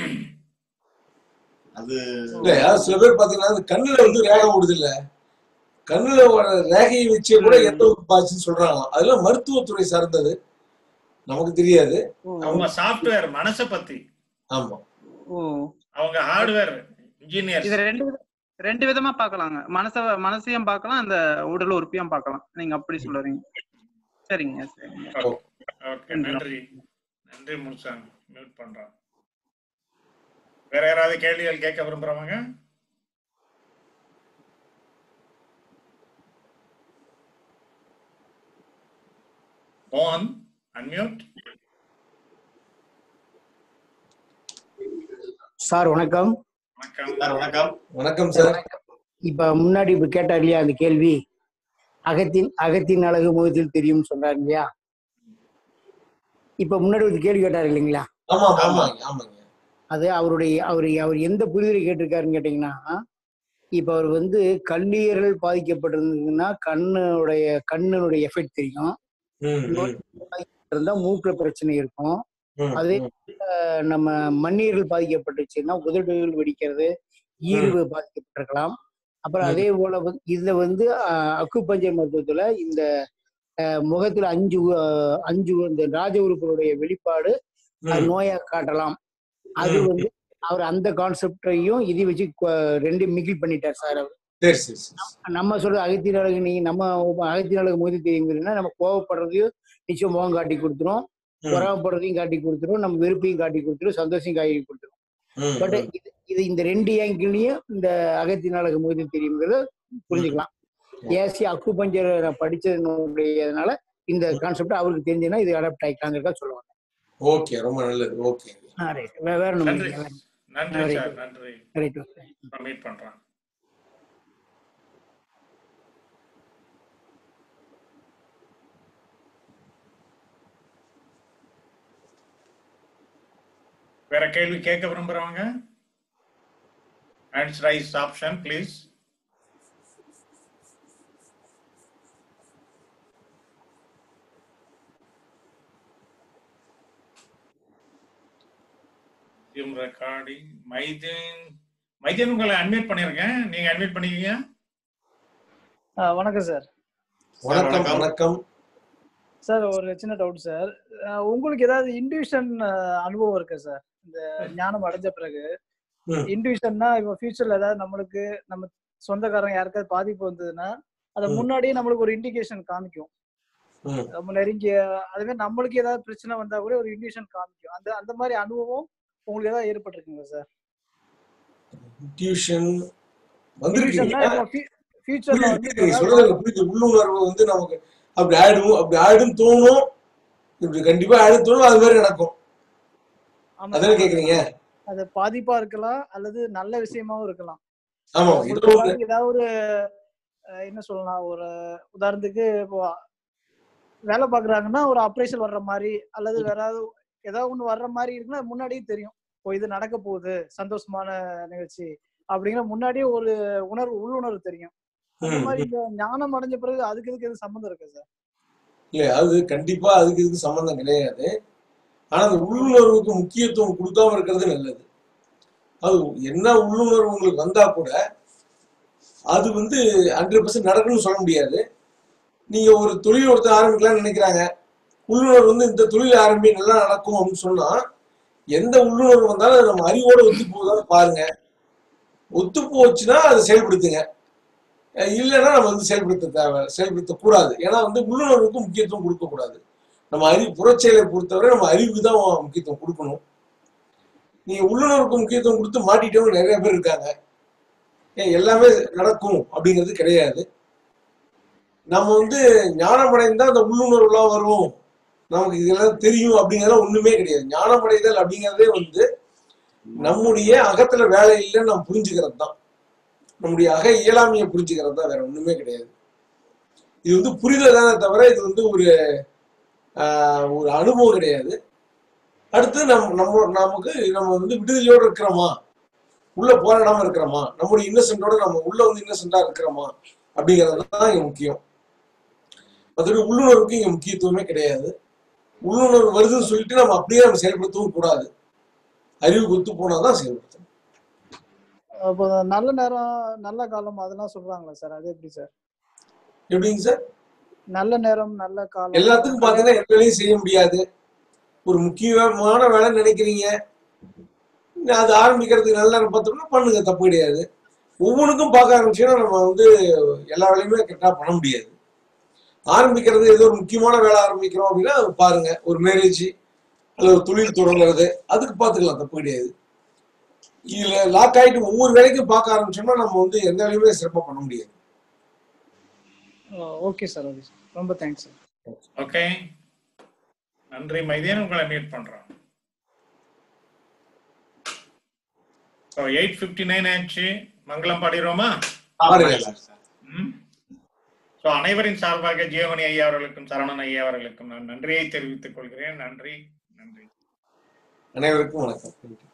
அது இல்ல யாராவது சில பேர் பாத்தீங்கன்னா அந்த கண்ணுல வந்து ரேகை ஓடுது இல்ல கண்ணுல வர ரேகையை வச்சே கூட ம். எந்த ஒரு பாய்ச்சுன்னு சொல்றாங்க அதெல்லாம் மருத்துவத்துறை சார்ந்தது நமக்கு தெரியாது ஓ அவங்க சாஃப்ட்வேர் மனசை பத்தி ஆமா ஓ அவங்க ஹார்ட்வேர் இன்ஜினியர்ஸ் இது ரெண்டு வித- ரெண்டு விதமா பார்க்கலாங்க மனச மனசையும் பார்க்கலாம் அந்த உடல் உறுப்பையும் பார்க்கலாம் நீங்க அப்படி சொல்லுறீங்க சரிங்க சரிங்க ஓகே ஓகே நன்றி நன்றி நன்றி முனுசாமி மியூட் பண்றோம் வேற யாராவது கேள்விகள் கேட்க விரும்புறவங்க மோகன் அன்மியூட் சார் வணக்கம் வணக்கம் சார் வணக்கம் வணக்கம் சார் இப்ப முன்னாடி இப்ப கேட்டார் இல்லையா அந்த கேள்வி அகத்தின் அகத்தின் அழகு முகத்தில் தெரியும் சொல்றாரு இல்லையா இப்ப முன்னாடி ஒரு கேள்வி கேட்டார் இல்லைங்களா ஆமா ஆமா ஆமாங்க ஆமாங்க அது அவருடைய அவர் அவர் எந்த புரிதலை கேட்டிருக்காருன்னு கேட்டீங்கன்னா இப்ப அவர் வந்து கல்லீரல் பாதிக்கப்பட்டிருந்ததுன்னா கண்ணுடைய கண்ணுடைய எஃபெக்ட் தெரியும் ம் நோய் ம் இருந்தா மூக்குல பிரச்சனை இருக்கும் ம் அதே ம் அஹ், நம்ம மண்ணீரல் பாதிக்கப்பட்டுச்சுன்னா உதடுகள் வெடிக்கிறது ம் ஈறுவு பாதிக்கப்பட்டிருக்கலாம் அப்புறம் ம் அதே போல வந்து இதுல வந்து அக்குப்பஞ்சர் மருத்துவத்துல இந்த அஹ், முகத்துல அஞ்சு அஹ், அஞ்சு இந்த ராஜ உறுப்புகளுடைய வெளிப்பாடு அது ம் நோயா காட்டலாம் அது ம் வந்து அவர் அந்த கான்செப்டையும் இதை வச்சு கொ- ரெண்டு மிகில் பண்ணிட்டார் சார் அவர் சரி சரி சரி நம்ம சொல்ற அகத்தின் அழகு நீங்க நம்ம அகத்தின் அழகு முகத்து தெரியுங்கிறதுனா நம்ம கோவப்படுறதையும் நிச்சயம் முகம் காட்டி கொடுத்துரும் ம் பொறாமப்படுறதையும் காட்டி கொடுத்துரும் நம்ம வெறுப்பையும் காட்டி கொடுத்துரும் சந்தோஷம் காட்டி கொடுத்துரும் ம் பட் ம் இது இது இந்த ரெண்டு ஆங்கிள்லயும் இந்த அகத்தின் அழகு முகத்து தெரியுங்கிறத ம் புரிஞ்சுக்கலாம் ஏசி அக்கு பஞ்சர் நான் படிச்சதுனுடையதுனால இந்த கான்செப்ட் அவருக்கு தெரிஞ்சுன்னா இது அடாப்ட் ஆயிக்கலாங்கிறதா சொல்லுவாங்க ஓகே ரொம்ப நல்லது ஓகே ஆ ரைட் வேற ஒண்ணும் நன்றி இல்லைங்க நன்றி ரைட் சார் நன்றி ரைட் மீட் பண்றோம் வேற கேள்வி கேட்க விரும்புறவங்க hands raise option please Zoom recording Mydeen Mydeen உங்களை அட்மிட் பண்ணியிருக்கேன் நீங்க அட்மிட் பண்ணிக்கீங்க ஆ, வணக்கம் சார் வணக்கம் வணக்கம் சார் ஒரு சின்ன டவுட் சார் அஹ் உங்களுக்கு ஏதாவது இன்டிவிஷன் அனுபவம் இருக்கா சார் இந்த ஞானம் அடைஞ்ச பிறகு ம். இன்டிவிஷன்னா இப்போ ஃபியூச்சர்ல ஏதாவது நம்மளுக்கு நம்ம சொந்தக்காரங்க யாருக்காவது பாதிப்பு வந்ததுன்னா அதை ம். முன்னாடியே நம்மளுக்கு ஒரு இண்டிகேஷன் காமிக்கும் ம். நம்ம நெருங்கிய அதுவே நம்மளுக்கு ஏதாவது பிரச்சனை வந்தா கூட ஒரு இண்டிகேஷன் காமிக்கும் அந்த அந்த மாதிரி அனுபவம் உங்களுக்கு ஏதாவது ஏற்பட்டிருக்குங்களா சார் டியூஷன் இண்டிவிஷன்னா வந்திருக்கீங்க ஃபியூச்சர்ல புரியுது வந்து புரியுது நீங்க ஏதாவது சொல்றது புரியுது உள்ளுணர்வு வந்து நமக்கு அப்படி ஆயிடும் அப்படி ஆயிடும் தோணும் இப்படி கண்டிப்பா ஆயிடும் தோணும் அது மாதிரி நடக்கும் ஆமா அதானே கேக்குறீங்க அது பாதிப்பா இருக்கலாம் அல்லது நல்ல விஷயமாவும் இருக்கலாம் ஆமா உங்களுக்கு ஏதோ ஒண்ணு ஏதாவது ஏதாவது ஒரு அஹ், என்ன சொல்லலாம் ஒரு உதாரணத்துக்கு இப்போ வேலை பாக்குறாங்கன்னா ஒரு ஆப்ரேஷன் வர்ற மாதிரி அல்லது வேற ஏதாவது ஏதாவது ஒண்ணு வர்ற மாதிரி இருக்குன்னா அது முன்னாடியே தெரியும் ஓ இது நடக்க போகுது சந்தோஷமான நிகழ்ச்சி அப்படிங்கிற முன்னாடியே ஒரு உணர்வு உள்ளுணர்வு தெரியும் அந்த ம், மாதிரி ம். இந்த ஞானம் அடைஞ்ச பிறகு அதுக்கு இதுக்கு எதுவும் சம்மந்தம் இருக்கா சார் இல்ல அது கண்டிப்பா அதுக்கு இதுக்கு சம்பந்தம் கிடையாது ஆனா அந்த உள்ளுணர்வுக்கு முக்கியத்துவம் கொடுக்காம இருக்கிறது நல்லது அது என்ன உள்ளுணர்வு உங்களுக்கு வந்தா கூட அது வந்து ஹண்ட்ரட் பர்சன்ட் நடக்கும்னு சொல்ல முடியாது நீங்க ஒரு தொழில் ஒருத்தர் ஆரம்பிக்கலாம்னு நினைக்கிறாங்க உள்ளுணர்வு வந்து இந்த தொழில் ஆரம்பி நல்லா நடக்கும் அப்படின்னு சொன்னா எந்த உள்ளுணர்வு வந்தாலும் அது நம்ம அறிவோட ஒத்து போகுதான்னு பாருங்க ஒத்து போச்சுன்னா அதை செயல்படுத்துங்க அஹ் இல்லைன்னா நம்ம வந்து செயல்படுத்த தேவை செயல்படுத்தக்கூடாது ஏன்னா வந்து உள்ளுணர்வுக்கு முக்கியத்துவம் கொடுக்கக்கூடாது நம்ம அறிவு புறச்செயலை பொறுத்தவரை நம்ம அறிவுக்கு தான் முக்கியத்துவம் கொடுக்கணும் நீங்க உள்ளுணர்வுக்கு முக்கியத்துவம் கொடுத்து மாட்டிட்டவங்க நிறைய பேர் இருக்காங்க ஏன் எல்லாமே நடக்கும் அப்படிங்கிறது கிடையாது நம்ம வந்து ஞானம் அடைந்தா அந்த உள்ளுணர்வுலாம் வரும் நமக்கு இதெல்லாம் தெரியும் அப்படிங்கிறதெல்லாம் ஒண்ணுமே கிடையாது ஞானம் அடைதல் அப்படிங்கிறதே வந்து நம்முடைய அகத்துல வேலை இல்லைன்னு நம்ம புரிஞ்சுக்கிறது தான் நம்முடைய அக இயலாமையை புரிஞ்சுக்கிறது தான் வேற ஒண்ணுமே கிடையாது இது வந்து புரிதல் தானே தவிர இது வந்து ஒரு ஆஹ், ஒரு அனுபவம் கிடையாது அடுத்து நம் நம்ம நமக்கு நம்ம வந்து விடுதலையோட இருக்கிறோமா உள்ள போராடாம இருக்கிறோமா நம்முடைய இன்னசென்ட்டோட நம்ம உள்ள வந்து இன்னசென்ட்டா இருக்கிறோமா அப்படிங்கிறது தான் இங்க முக்கியம் மற்றபடி உள்ளுணர்வுக்கு இங்க முக்கியத்துவமே கிடையாது உள்ளுணர்வு வருதுன்னு சொல்லிட்டு நம்ம அப்படியே நம்ம செயல்படுத்தவும் கூடாது அறிவுக்கு ஒத்து போனாதான் செயல்படுத்தணும் அப்போ நல்ல நேரம் நல்ல காலம் அதெல்லாம் சொல்றாங்களா சார் அது எப்படி சார் எப்படிங்க சார் நல்ல நேரம் நல்ல காலம் எல்லாத்துக்கும் பாத்தீங்கன்னா எந்த வேலையும் செய்ய முடியாது ஒரு முக்கியமான வேலை நினைக்கிறீங்க நான் அது ஆரம்பிக்கிறதுக்கு நல்ல நேரம் பார்த்தோம்னா பண்ணுங்க தப்பு கிடையாது ஒவ்வொன்றுக்கும் பார்க்க ஆரம்பிச்சீங்கன்னா நம்ம வந்து எல்லா வேலையுமே கரெக்டாக பண்ண முடியாது ஆரம்பிக்கிறது ஏதோ ஒரு முக்கியமான வேலை ஆரம்பிக்கிறோம் அப்படின்னா அது பாருங்க ஒரு மேரேஜ் அல்லது ஒரு தொழில் தொடங்குறது அதுக்கு பார்த்துக்கலாம் தப்பு கிடையாது இதுல லாக் ஆயிட்டு ஒவ்வொரு வேலைக்கும் பார்க்க ஆரம்பிச்சோம்னா நம்ம வந்து எந்த வேலையுமே சிறப்பாக பண்ண முடியாது ஓகே சார் ஓகே சார் ரொம்ப தேங்க்ஸ் சார் ஓகே நன்றி மைதீன் உங்களை மீட் பண்றோம் ஸோ எயிட் ஃபிஃப்டி நைன் ஆச்சு மங்களம் பாடிடுவோமா ம் ஸோ அனைவரின் சார்பாக ஜீவமணி ஐயா அவர்களுக்கும் சரவணன் ஐயா அவர்களுக்கும் நான் நன்றியை தெரிவித்துக் கொள்கிறேன் நன்றி நன்றி அனைவருக்கும் வணக்கம்